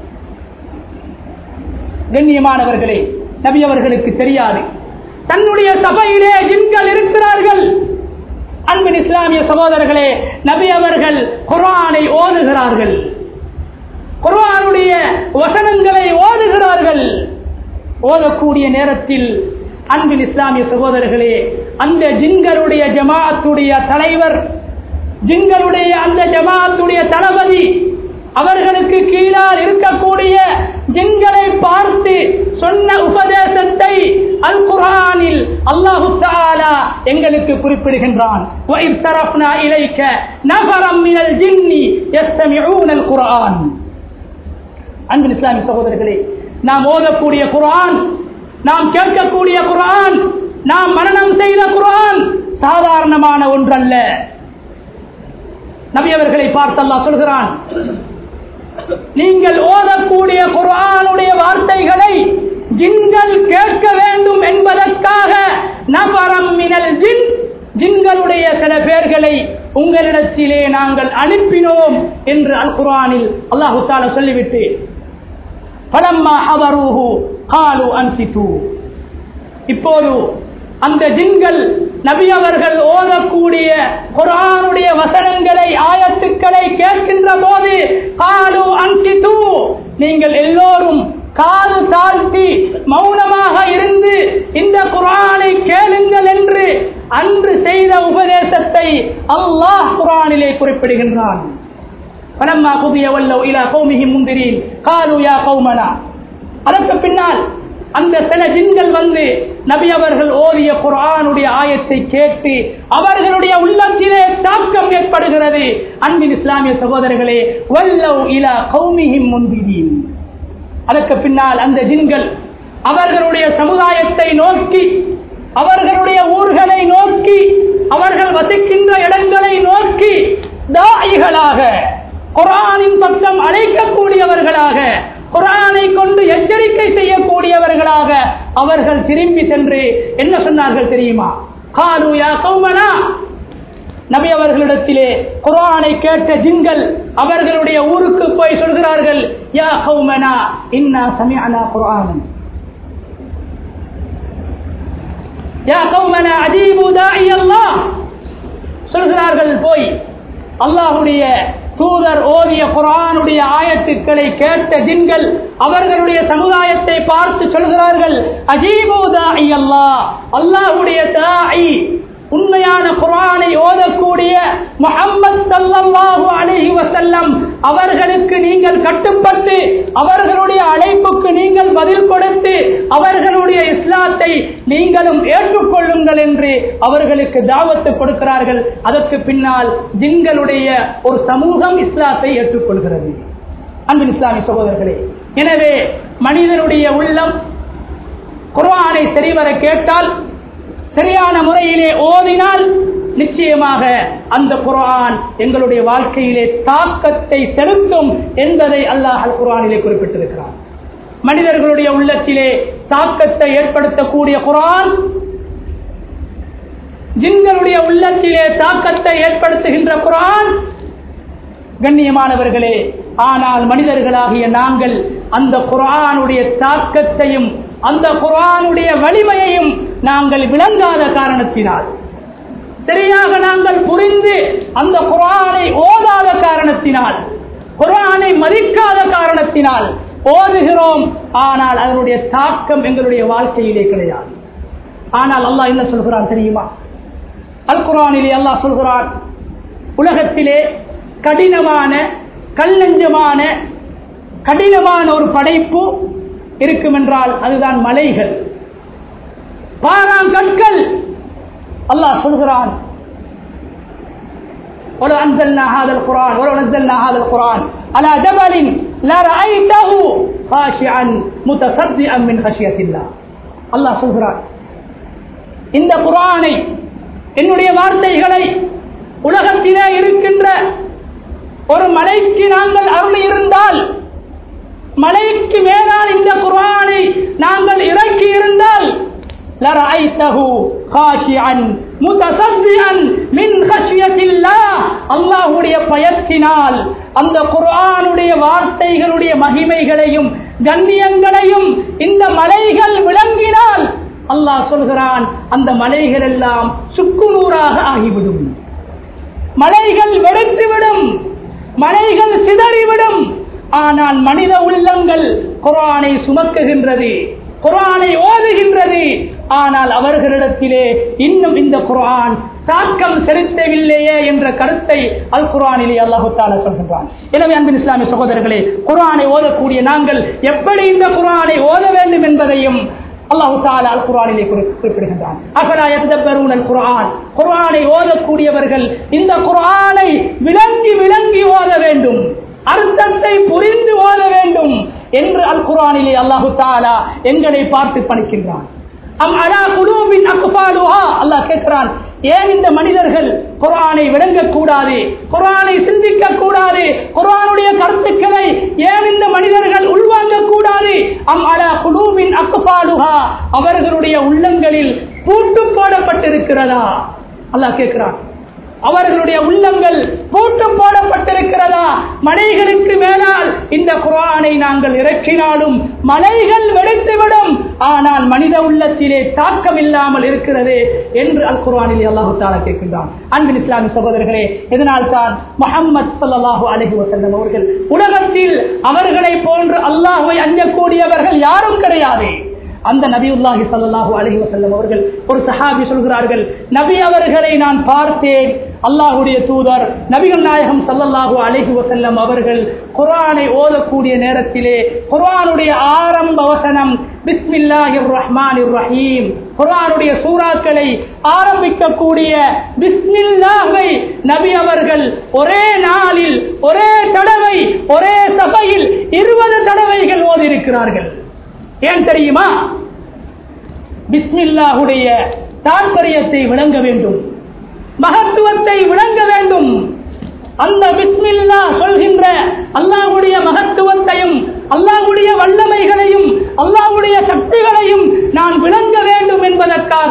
கண்ணியமானவர்களே நபி அவர்களுக்கு தெரியாது தன்னுடைய சபையிலே ஜின்கள் இருக்கிறார்கள் அன்பின் இஸ்லாமிய சகோதரர்களே நபி அவர்கள் குர்ஆனை ஓதுகிறார்கள் குர்ஆனுடைய வசனங்களை ஓதுகிறார்கள் ஓதக்கூடிய நேரத்தில் அன்பின் இஸ்லாமிய சகோதரர்களே அந்த ஜின்களுடைய ஜமாஅத்துடைய தலைவர் ஜின்களுடைய அந்த ஜமாஅத்துடைய தளபதி அவர்களுக்கு கீழால் இருக்கக்கூடிய ஜின்களை பார்த்து சொன்ன உபதேசத்தை அல் குர்ஆனில் அல்லாஹு தஆலா எங்களுக்கு குறிப்பிடுகின்றான் وَإِذْ صَرَفْنَا إِلَيْكَ نَفَرًا مِنَ الْجِنِّ يَسْتَمِعُونَ الْقُرْآنَ அன்பின் இஸ்லாமிய சகோதரர்களே நாம் ஓதக்கூடிய குர்ஆன் நாம் கேட்கக்கூடிய குர்ஆன் நாம் மரணம் செய்த குர்ஆன் சாதாரணமான ஒன்றல்ல நபி அவர்களை பார்த்து அல்லாஹ் சொல்கிறான் நீங்கள் ஓதக்கூடிய குர்ஆனுடைய வார்த்தைகளை ஜின்கள் கேட்க வேண்டும் என்பதற்காக நபரம் மினல் ஜின் ஜின்களுடைய சில பேர்களை உங்களிடத்திலே நாங்கள் அனுப்பினோம் என்று அல் குர்ஆனில் அல்லாஹு தாலா சொல்லிவிட்டு பலம்மா ஹதரூஹு காலு அன்சித்து இப்போது அந்த ஜின்கள் நபி அவர்கள் ஓதக்கூடிய குரானுடைய வசனங்களை ஆயத்துக்களை கேட்கின்ற போது காலு அன்சித்து நீங்கள் எல்லோரும் காது தாழ்த்தி மௌனமாக இருந்து இந்த குரானை கேளுங்கள் என்று அன்று செய்த உபதேசத்தை அல்லாஹ் குரானிலே குறிப்பிடுகின்றான் فلما قضي ولوا الى قومهم منذرين قالوا يا قومنا அதற்கு பின்னால் அந்த சில ஜின்கள் வந்து நபி அவர்கள் ஓதிய குர்ஆனுடைய ஆயத்தை கேட்டு அவர்களுடைய உள்ளத்திலே தாக்கம் ஏற்படுகிறது அன்பின் இஸ்லாமிய சகோதரர்களே வல்லவ் இலா கௌமிஹிம் முந்திரீன் அதற்கு பின்னால் அந்த ஜின்கள் அவர்களுடைய சமுதாயத்தை நோக்கி அவர்களுடைய ஊர்களை நோக்கி அவர்கள் வசிக்கின்ற இடங்களை நோக்கி தாயிகளாக குரானின் பக்கம் அழைக்கக்கூடியவர்களாக குரானை கொண்டு எச்சரிக்கை செய்யக்கூடியவர்களாக அவர்கள் திரும்பி சென்று என்ன சொன்னார்கள் தெரியுமா காலு யா கௌமனா நபி அவர்களிடத்திலே குர்ஆனை கேட்ட ஜின்கள் அவர்களுடைய ஊருக்கு போய் சொல்கிறார்கள் யா கௌமனா இன்னா சமிஅனா குர்ஆனன் யா கௌமனா அஜீபு தாஇ அல்லாஹ் சொல்கிறார்கள் போய் அல்லாஹ்வுடைய தூதர் ஓதிய குர்ஆனுடைய ஆயத்துக்களை கேட்ட ஜின்கள் அவர்களுடைய சமுதாயத்தை பார்த்து சொல்கிறார்கள் அஜீபு தாஇ அல்லாஹ் அல்லாஹ்வுடைய தாஇ உண்மையான குர்ஆனை ஓதக்கூடிய முஹம்மது ஸல்லல்லாஹு அலைஹி வஸல்லம் அவர்களுக்கு நீங்கள் கட்டுப்பட்டு அவர்களுடைய அழைப்புக்கு நீங்கள் பதில் கொடுத்து அவர்களுடைய இஸ்லாத்தை நீங்களும் ஏற்றுக்கொள்ளுங்கள் என்று அவர்களுக்கு தாவத்து கொடுக்கிறார்கள் அதற்கு பின்னால் ஜின்களுடைய ஒரு சமூகம் இஸ்லாத்தை ஏற்றுக்கொள்கிறது அன்பின் இஸ்லாமிய சகோதரர்களே எனவே மனிதனுடைய உள்ளம் குர்ஆனை சரிவர கேட்டால் சரியான முறையிலே ஓதினால் நிச்சயமாக அந்த குர்ஆன் எங்களுடைய வாழ்க்கையிலே தாக்கத்தை செலுத்தும் என்பதை அல்லாஹ் அல் குர்ஆனிலே குறிப்பிட்டிருக்கிறார் மனிதர்களுடைய உள்ளத்திலே தாக்கத்தை ஏற்படுத்தக்கூடிய குர்ஆன் ஜின்களுடைய உள்ளத்திலே தாக்கத்தை ஏற்படுத்துகின்ற குர்ஆன் கண்ணியமானவர்களே ஆனால் மனிதர்களாகிய நாங்கள் அந்த குர்ஆனுடைய தாக்கத்தையும் அந்த குர்ஆனுடைய வலிமையையும் நாங்கள் விளங்காத காரணத்தினால் சரியாக நாங்கள் புரிந்து அந்த குர்ஆனை ஓதாத காரணத்தினால் குர்ஆனை மதிக்காத காரணத்தினால் ஓதுகிறோம் ஆனால் அதனுடைய தாக்கம் எங்களுடைய வாழ்க்கையிலே கிடையாது ஆனால் அல்லாஹ் என்ன சொல்கிறான் தெரியுமா அல் குர்ஆனிலே அல்லாஹ் சொல்கிறான் உலகத்திலே கடினமான கல்லஞ்சமான கடினமான ஒரு படைப்பு இருக்கும் என்றால் அதுதான் மலைகள் பாராங்கற்கள் அல்லாஹ் சொல்கிறான் ولو أنزلنا هذا القرآن ولو نزلنا هذا القرآن على جبل لرأيته خاشعا متصدئا من خشية الله الله சொல்கிறான் இந்த குரானை என்னுடைய வார்த்தைகளை உலகத்திலே இருக்கின்ற ஒரு மலைக்கு நாங்கள் அருள் இருந்தால் மலைக்கு மேலால் இந்த குரானை நாங்கள் இறக்கி இருந்தால் لرأيته خاشعا متصدعا من خشية الله அல்லாஹ்வுடைய பயத்தினால் அந்த குர்ஆனுடைய வார்த்தைகளுடைய மகிமைகளையும் கண்ணியங்களையும் இந்த மலைகள் விளங்கினால் அல்லாஹ் சொல்கிறான் அந்த மலைகள் எல்லாம் சுக்குநூறாக ஆகிவிடும் மலைகள் வெடித்துவிடும் மலைகள் சிதறிவிடும் ஆனால் மனித உள்ளங்கள் குரானை சுமக்குகின்றது குரானை ஓதுகின்றது ஆனால் அவர்களிடத்திலே இன்னும் இந்த குரான் தாக்கம் செலுத்தவில்லையே என்ற கருத்தை அல் குரானிலே அல்லாஹு தாலா சொல்கின்றான் எனவே அன்பின் இஸ்லாமிய சகோதரர்களே குரானை ஓதக்கூடிய நாங்கள் எப்படி இந்த குரானை ஓத வேண்டும் என்பதையும் அல்லாஹு தாலா அல் குரானிலே குறிப்பிடுகின்றான் அகலா எத்தப்பெருன் அல் குரான் குரானை ஓதக்கூடியவர்கள் இந்த குரானை விளங்கி விளங்கி ஓத வேண்டும் அர்த்தத்தை புரிந்து ஓத வேண்டும் என்று அல் குரானிலே அல்லாஹு தாலா எங்களை பார்த்து பணிக்கின்றான் அம் அலா குலூபின் அக்குபாலுஹா அல்லாஹ் கேட்கிறான் ஏன் இந்த மனிதர்கள் குரானை விளங்கக்கூடாது குரானை சிந்திக்க கூடாது குரானுடைய கருத்துக்களை ஏன் இந்த மனிதர்கள் உள்வாங்க கூடாது அம் அலா குலூபின் அக்குபாலுஹா அவர்களுடைய உள்ளங்களில் பூட்டு போடப்பட்டிருக்கிறதா அல்லாஹ் கேட்கிறான் அவர்களுடைய உள்ளங்கள் பூட்டு போடப்பட்டிருக்கிறதா மலைகளுக்கு மேலால் இந்த குரானை நாங்கள் இறக்கினாலும் மலைகள் வெடித்துவிடும் ஆனால் மனித உள்ளத்திலே தாக்கம் இல்லாமல் இருக்கிறது என்று அல் குரானிலே அல்லாஹு தாலா கேட்கின்றான் அன்பின் இஸ்லாமிய சகோதரர்களே இதனால் தான் முகம்மது சல்லாஹூ அலஹி வசல்லம் அவர்கள் உலகத்தில் அவர்களை போன்று அல்லாஹுவை அஞ்சக்கூடியவர்கள் யாரும் கிடையாது அந்த நபியுல்லாஹி சல்லாஹூ அலஹி வசல்லம் அவர்கள் ஒரு சஹாபி சொல்கிறார்கள் நபி அவர்களை நான் பார்த்தேன் அல்லாஹுடைய தூதர் நபிகள் நாயகம் சல்லல்லாஹு அலஹி வசல்லம் அவர்கள் குரானை ஓதக்கூடிய நேரத்திலே குரானுடைய ஆரம்ப வசனம் பிஸ்மில்லாஹிர் ரஹ்மானிர் ரஹீம் குரானுடைய சூறாக்களை ஆரம்பிக்கக்கூடிய பிஸ்மில்லாஹை நபி அவர்கள் ஒரே நாளில் ஒரே தடவை ஒரே சபையில் இருபது தடவைகள் ஓதியிருக்கிறார்கள் ஏன் தெரியுமா பிஸ்மில்லாஹுடைய தாற்பயத்தை விளங்க வேண்டும் மகத்துவத்தை விளங்க வேண்டும் அந்த பிஸ்மில்லா சொல்கின்ற அல்லாஹுடைய மகத்துவத்தையும் அல்லாஹுடைய வல்லமைகளையும் அல்லாஹுடைய சக்திகளையும் நான் விளங்க வேண்டும் என்பதற்காக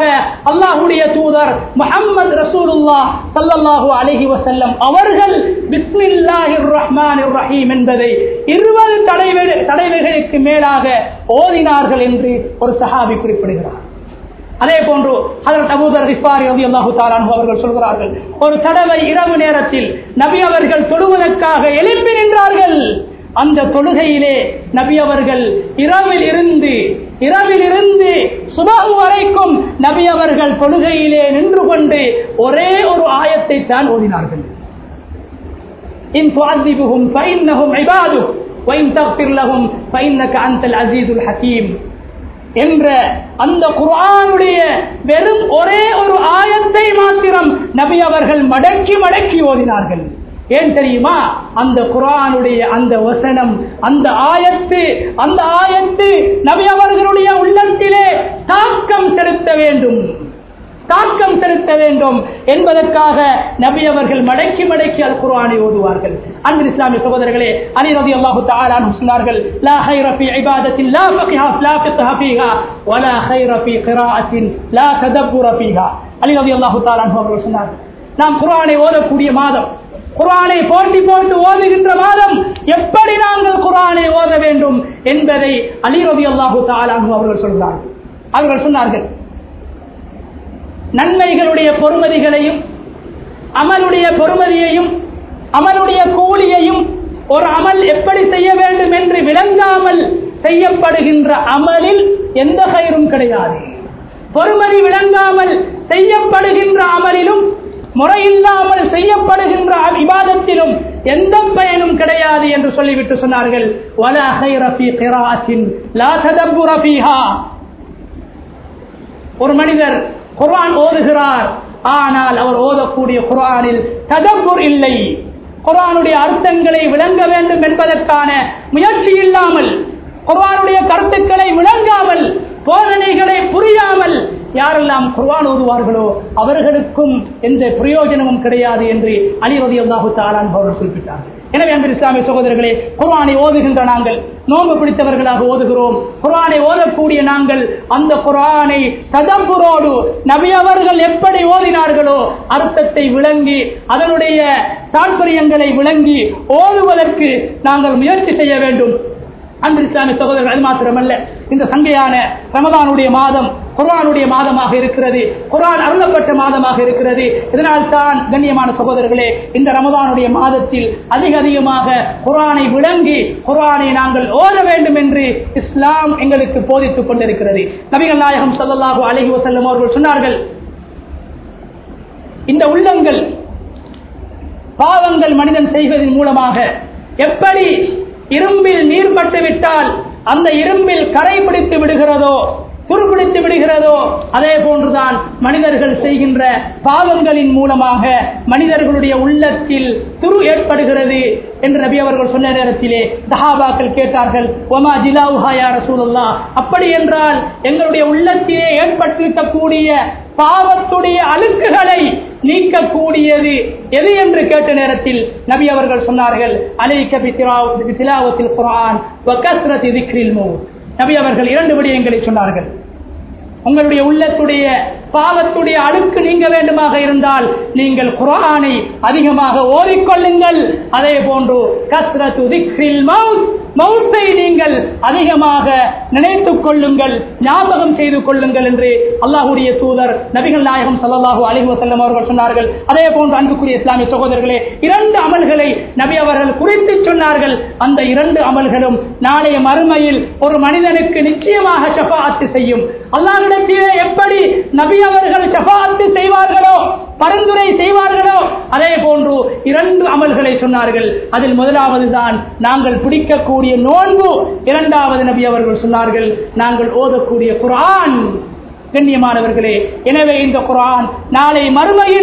அல்லாஹ்வுடைய தூதர் முஹம்மது ரசூலுல்லாஹ் ஸல்லல்லாஹு அலைஹி வஸல்லம் அவர்கள் பிஸ்மில்லாஹிர் ரஹ்மானிர் ரஹீம் என்பதை இருபது தடவை தடவைகளுக்கு மேலாக ஓதினார்கள் என்று ஒரு சஹாபி குறிப்பிடுகிறார் அதே போன்று ஹதரத் அபூதர் ரிஃபாரி ரலியல்லாஹு தஆலா அன்ஹு அவர்கள் சொல்கிறார்கள் ஒரு தடவை இரவு நேரத்தில் நபி அவர்கள் தொழுவதற்காக எழுப்பி நின்றார்கள் அந்த தொழுகையிலே நபி அவர்கள் இரவில் இருந்து இரவில் இருந்து சுபகு வரைக்கும் நபி அவர்கள் தொழுகையிலே நின்று கொண்டு ஒரே ஒரு ஆயத்தை தான் ஓதினார்கள் இன் துஅذிபுஹும் ஃபஇன்னஹும் இபாதுக் وإن تغفر لهم فإنك أنت العزيز الحكيم என்ற அந்த குர்ஆனுடைய வெறும் ஒரே ஒரு ஆயத்தை மாத்திரம் நபி அவர்கள் மடக்கி மடக்கி ஓதினார்கள் ஏன் தெரியுமா அந்த குர்ஆனுடைய அந்த வசனம் அந்த ஆயத்து அந்த ஆயத்து நபி அவர்களுடைய உள்ளத்திலே தாக்கம் செலுத்த வேண்டும் தாக்கம் செலுத்த வேண்டும் என்பதற்காக நபி அவர்கள் மடக்கி மடக்கி அல் குர்ஆனை ஓதுவார்கள் அன்பு இஸ்லாமிய சகோதரர்களே அலி ரதி அல்லாஹு தஆலா அன்ஹு சொன்னார்கள் லா خير في عبادة لا فقه لا فقه فيها ولا خير في قراءة لا تدبر فيها அலி ரதி அல்லாஹு தஆலா அன்ஹு அவர்கள் சொன்னார்கள் நாம் குர்ஆனை ஓதக்கூடிய மாதம் குர்ஆனை போட்டி போட்டு ஓதுகின்ற மாதம் எப்படி நாங்கள் குர்ஆனை ஓத வேண்டும் என்பதை அலி ரதி அல்லாஹு தஆலா அன்ஹு அவர்கள் சொல்கிறார்கள் அவர்கள் சொன்னார்கள் நன்மைகளுடைய பொறுமதிகளையும் அமலுடைய பொறுமதியையும் அமலுடைய கூலியையும் ஒரு அமல் எப்படி செய்ய வேண்டும் என்று விளங்காமல் செய்யப்படுகின்ற அமலில் எந்த கயிறும் கிடையாது பொறுமதி விளங்காமல் செய்யப்படுகின்ற அமலிலும் முறையில்லாமல் செய்யப்படுகின்ற விவாதத்திலும் எந்த பயனும் கிடையாது என்று சொல்லிவிட்டு சொன்னார்கள் வல خير في قراءة لا تدبر فيها ஒரு மனிதர் குர்ஆன் ஓதுகிறார் ஆனால் அவர் ஓதக்கூடிய குர்ஆனில் ததப்புர் இல்லை குர்ஆனுடைய அர்த்தங்களை விளங்க வேண்டும் என்பதற்கான முயற்சி இல்லாமல் குர்ஆனுடைய கருத்துக்களை விளங்காமல் போதனைகளை புரியாமல் யாரெல்லாம் குர்ஆன் ஓதுவார்களோ அவர்களுக்கும் எந்த பிரயோஜனமும் கிடையாது என்று அலி ரதி அல்லாஹு தாலான் அவர்கள் குறிப்பிட்டார்கள் எனவே அன்பு இஸ்லாமிய சகோதரர்களே குர்ஆனை ஓதுகின்ற நாங்கள் நோன்பு பிடித்தவர்களாக ஓதுகிறோம் குர்ஆனை ஓதக்கூடிய நாங்கள் அந்த குர்ஆனை ததம்புரோடு நபி அவர்கள் எப்படி ஓதினார்களோ அர்த்தத்தை விளங்கி அதனுடைய தாற்பயங்களை விளங்கி ஓதுவதற்கு நாங்கள் முயற்சி செய்ய வேண்டும் அன்பு இஸ்லாமிய சகோதரர்கள் அது மாத்திரமல்ல இந்த சங்கையான ரமதானுடைய மாதம் குர்ஆனுடைய மாதமாக இருக்கிறது குர்ஆன் அருளப்பட்ட மாதமாக இருக்கிறது இதனால் தான் கண்ணியமான சகோதரர்களே இந்த ரமதானுடைய மாதத்தில் அதிக அதிகமாக குர்ஆனை விளங்கி குர்ஆனை நாங்கள் ஓத வேண்டும் என்று இஸ்லாம் எங்களுக்கு போதித்துக் கொண்டிருக்கிறது நபிகள் நாயகம் ஸல்லல்லாஹு அலைஹி வஸல்லம் அவர்கள் சொன்னார்கள் இந்த உள்ளங்கள் பாவங்கள் மனிதன் செய்வதன் மூலமாக எப்படி இரும்பில் நீர் பட்டு விட்டால் அந்த இரும்பில் கரை பிடித்து விடுகிறதோ துருப்பிடித்து விடுகிறதோ அதே போன்றுதான் மனிதர்கள் செய்கின்ற பாவங்களின் மூலமாக மனிதர்களுடைய உள்ளத்தில் துரு ஏற்படுகிறது என்று நபி அவர்கள் சொன்ன நேரத்திலே சஹாபாக்கள் கேட்டார்கள் ஒமா ஜிலாவுஹா யா ரசூலுல்லா அப்படி என்றால் எங்களுடைய உள்ளத்திலே ஏற்பட்டிருக்கக்கூடிய பாவத்துடைய அழுக்குகளை நீக்கக்கூடியது எது என்று கேட்ட நேரத்தில் நபி அவர்கள் சொன்னார்கள் அலைக்க திலாவத்தில் குரான் வக்கஸ்ரதி திக்ரில் மௌத் நபி அவர்கள் இரண்டு விடயங்களை சொன்னார்கள் உங்களுடைய உள்ளத்துடைய பாவத்துடைய அழுக்கு நீங்க வேண்டுமாக இருந்தால் நீங்கள் குரானை அதிகமாக ஓதிக்கொள்ளுங்கள் அதே போன்று கஸ்ரத்து திக்ரில் மவுத் மவுத்தை நீங்கள் அதிகமாக நினைத்துக் கொள்ளுங்கள் ஞாபகம் செய்து கொள்ளுங்கள் என்று அல்லாஹுடைய தூதர் நபிகள் நாயகம் சல்லாஹூ அலி வசல்லம் அவர்கள் சொன்னார்கள் அதே போன்று அன்புக்குரிய இஸ்லாமிய சகோதரர்களே இரண்டு அமல்களை நபி அவர்கள் குறித்து சொன்னார்கள் அந்த இரண்டு அமல்களும் நாளைய மறுமையில் ஒரு மனிதனுக்கு நிச்சயமாக ஷஃபாத்து செய்யும் அல்லாஹிடத்திலே எப்படி நபி அவர்கள் ஷஃபாத்து செய்வார்களோ பரிந்துரை செய்வார்களோ அதே போன்று இரண்டு அமல்களை சொன்னார்கள் அதில் முதலாவது தான் நாங்கள் பிடிக்கக்கூடிய நோன்பு இரண்டாவது நபி அவர்கள் சொன்னார்கள் நாங்கள் ஓதக்கூடிய குரான் கண்ணியமானவர்களே எனவே இந்த குரான் நாளை மறுமையில்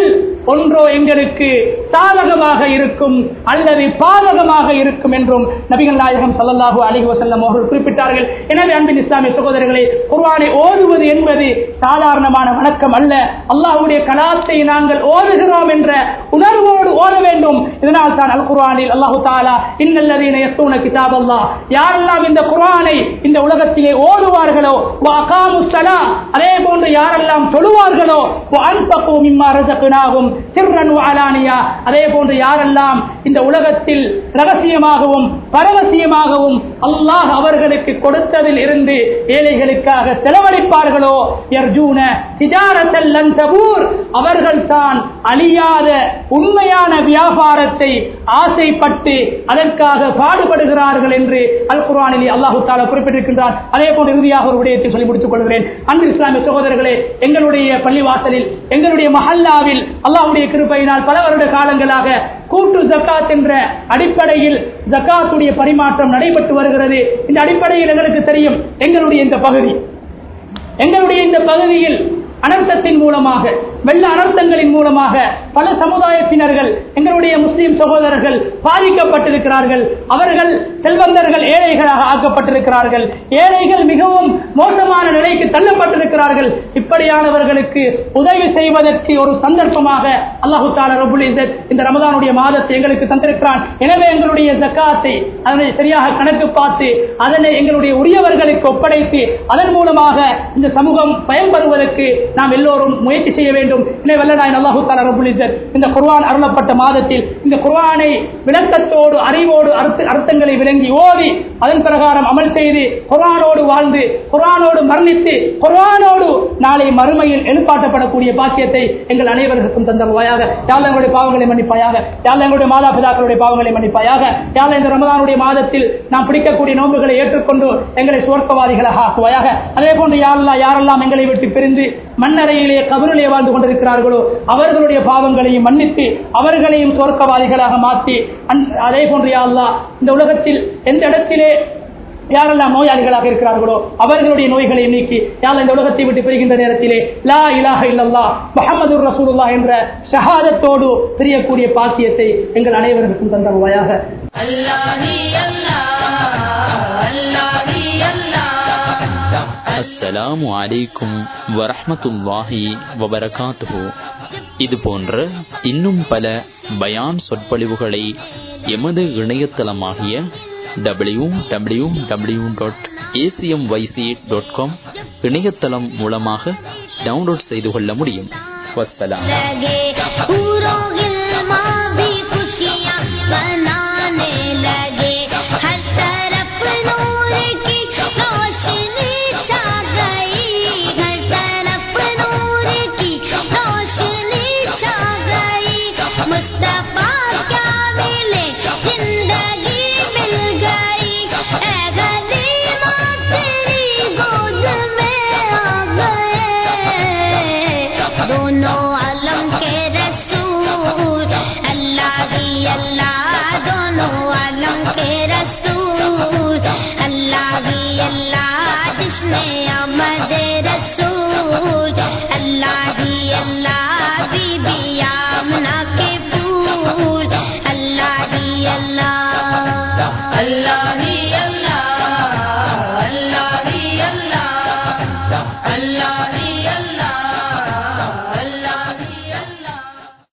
ஒன்றோ எங்களுக்கு சாதகமாக இருக்கும் அல்லது பாதகமாக இருக்கும் என்றும் நபிகள் நாயகம் ஸல்லல்லாஹு அலைஹி வஸல்லம் அவர்கள் குறிப்பிட்டார்கள் எனவே அன்பின் இஸ்லாமிய சகோதரர்களே குர்ஆனை ஓதுவது என்பது சாதாரணமான வணக்கம் அல்ல அல்லாஹ்வுடைய கலாத்தை நாங்கள் ஓதுகிறோம் என்ற உணர்வோடு ஓத வேண்டும் இதனால் தான் அல் குர்ஆனில் அல்லாஹு தாலா இன்னல்லதீன யஸ்தூன கிதாப் அல்லாஹ் யாரெல்லாம் இந்த குர்ஆனை இந்த உலகத்திலே ஓதுவார்களோ வஅகாமு ஸலா அதே போன்று யாரெல்லாம் தொழுவார்களோ வஅன்ஃபகு மிம்மா ரஸக்னாஹும் சிர்ரன் வஅலானியா அதே போன்று யாரெல்லாம் இந்த உலகத்தில் ரகசியமாகவும் பரவசியமாகவும் அல்லாஹ் அவர்களுக்கு கொடுத்ததில் இருந்து ஏழைகளுக்காக செலவழிப்பார்களோ யர்ஜூன திஜாரத்தல் லன் தபூர் அவர்கள் தான் அழியாத உண்மையான வியாபாரத்தை ஆசைப்பட்டு அதற்காக பாடுபடுகிறார்கள் என்று அல் குர்ஆனிலே அல்லாஹு தாலா குறிப்பிட்டிருக்கின்றார் அதே போன்று இறுதியாக ஒரு விடயத்தை சொல்லி முடித்துக் கொள்கிறேன் அன்பு இஸ்லாமிய சகோதரர்களே எங்களுடைய பள்ளிவாசலில் எங்களுடைய மஹல்லாவில் அல்லாஹ்வுடைய கிருபையினால் பல வருட காலங்களாக கூட்டு ஜக்காத் என்ற அடிப்படையில் ஜக்காத்துடைய பரிமாற்றம் நடைபெற்று வருகிறது இந்த அடிப்படையில் எங்களுக்கு தெரியும் எங்களுடைய இந்த பகுதி எங்களுடைய இந்த பகுதியில் அனர்த்தத்தின் மூலமாக வெள்ள அனர்த்தங்களின் மூலமாக பல சமுதாயத்தினர்கள் எங்களுடைய முஸ்லிம் சகோதரர்கள் பாதிக்கப்பட்டிருக்கிறார்கள் அவர்கள் செல்வந்தர்கள் ஏழைகளாக ஆக்கப்பட்டிருக்கிறார்கள் ஏழைகள் மிகவும் மோசமான நிலைக்கு தள்ளப்பட்டிருக்கிறார்கள் இப்படியானவர்களுக்கு உதவி செய்வதற்கு ஒரு சந்தர்ப்பமாக அல்லாஹு தாலா ரபுல் இஸ்ஸத் இந்த ரமதானுடைய மாதத்தை எங்களுக்கு தந்திருக்கிறான் எனவே எங்களுடைய ஜக்காத்தை அதனை சரியாக கணக்கு பார்த்து அதனை எங்களுடைய உரியவர்களுக்கு ஒப்படைத்து அதன் மூலமாக இந்த சமூகம் பயன்பெறுவதற்கு நாம் எல்லோரும் முயற்சி செய்ய வேண்டும் எனவே வல்லநாயன் அல்லாஹு தாலா ரபுல் இஸ்ஸத் இந்த குர்ஆன் அருளப்பட்ட மாதத்தில் இந்த குர்ஆனை விளக்கத்தோடு அறிவோடு அர்த்த அர்த்தங்களை விளங்கி ஓதி அதன் பிரகாரம் அமல் செய்து குர்ஆனோடு வாழ்ந்து குர்ஆனோடு மரணித்து குர்ஆனோடு நாளை மறுமையில் எழுப்பாட்டப்படக்கூடிய பாக்கியத்தை எங்கள் அனைவருக்கும் தந்தருவாயாக யாழ் எங்களுடைய பாவங்களை மன்னிப்பாயாக யாழ் எங்களுடைய மாதா பிதாக்களுடைய பாவங்களை மன்னிப்பாயாக யாழ் இந்த ரமதானுடைய மாதத்தில் நாம் பிடிக்கக்கூடிய நோன்புகளை ஏற்றுக்கொண்டு எங்களை சுவர்க்கவாதிகளாக ஆக்குவாயாக அதே போன்று யாரெல்லாம் யாரெல்லாம் எங்களை விட்டு பிரிந்து மண்ணறையிலே கபரிலே வாழ்ந்து கொண்டிருக்கிறார்களோ அவர்களுடைய பாவங்களையும் மன்னித்து அவர்களையும் சுவர்க்கவாதிகளாக மாற்றி அன்- அதே போன்று யா அல்லாஹ் இந்த உலகத்தில் எந்த இடத்திலே யாரெல்லாம் நோயாளிகளாக இருக்கிறார்களோ அவர்களுடைய நோய்களை நீக்கி யார் இந்த உலகத்தை விட்டு பிரிகின்ற நேரத்திலே லா இலாஹ இல்லல்லாஹ் முஹம்மது ரசூலுல்லாஹ் என்ற ஷஹாதத்தோடு பிரியக்கூடிய பாக்கியத்தை எங்கள் அனைவருக்கும் தந்தருவாயாக அஸ்ஸலாமு அலைக்கும் வரஹ்மத்துல்லாஹி வபரகாத்துஹு இது போன்ற இன்னும் பல பயான் சொற்பொழிவுகளை எமது இணையதளமாகிய W W W dot ACM YC dot com இணையதளம் மூலமாக டவுன்லோட் செய்து கொள்ள முடியும் வஸ்ஸலாம் लगे पूरों गिलमा भी खुशियाँ मनाने लगे हर तरफ नूर की रोशनी छा गई हर तरफ नूर की रोशनी छा गई मुस्तफा क्या मिले जिंदगी मिल गई ऐ गरीबा तेरी गोद में आ गए दोनों आलम के रसूल अल्लाह ही अल्लाह दोनों आलम के रसूल अल्लाह ही अल्लाह जिसने अमद रसूल अल्लाह ही अल्लाह बीबी आमना के फूल अल्लाह ही अल्लाह अल्लाह ही अल्लाह अल्लाह ही अल्लाह अल्लाह ही अल्लाह अल्लाह ही अल्लाह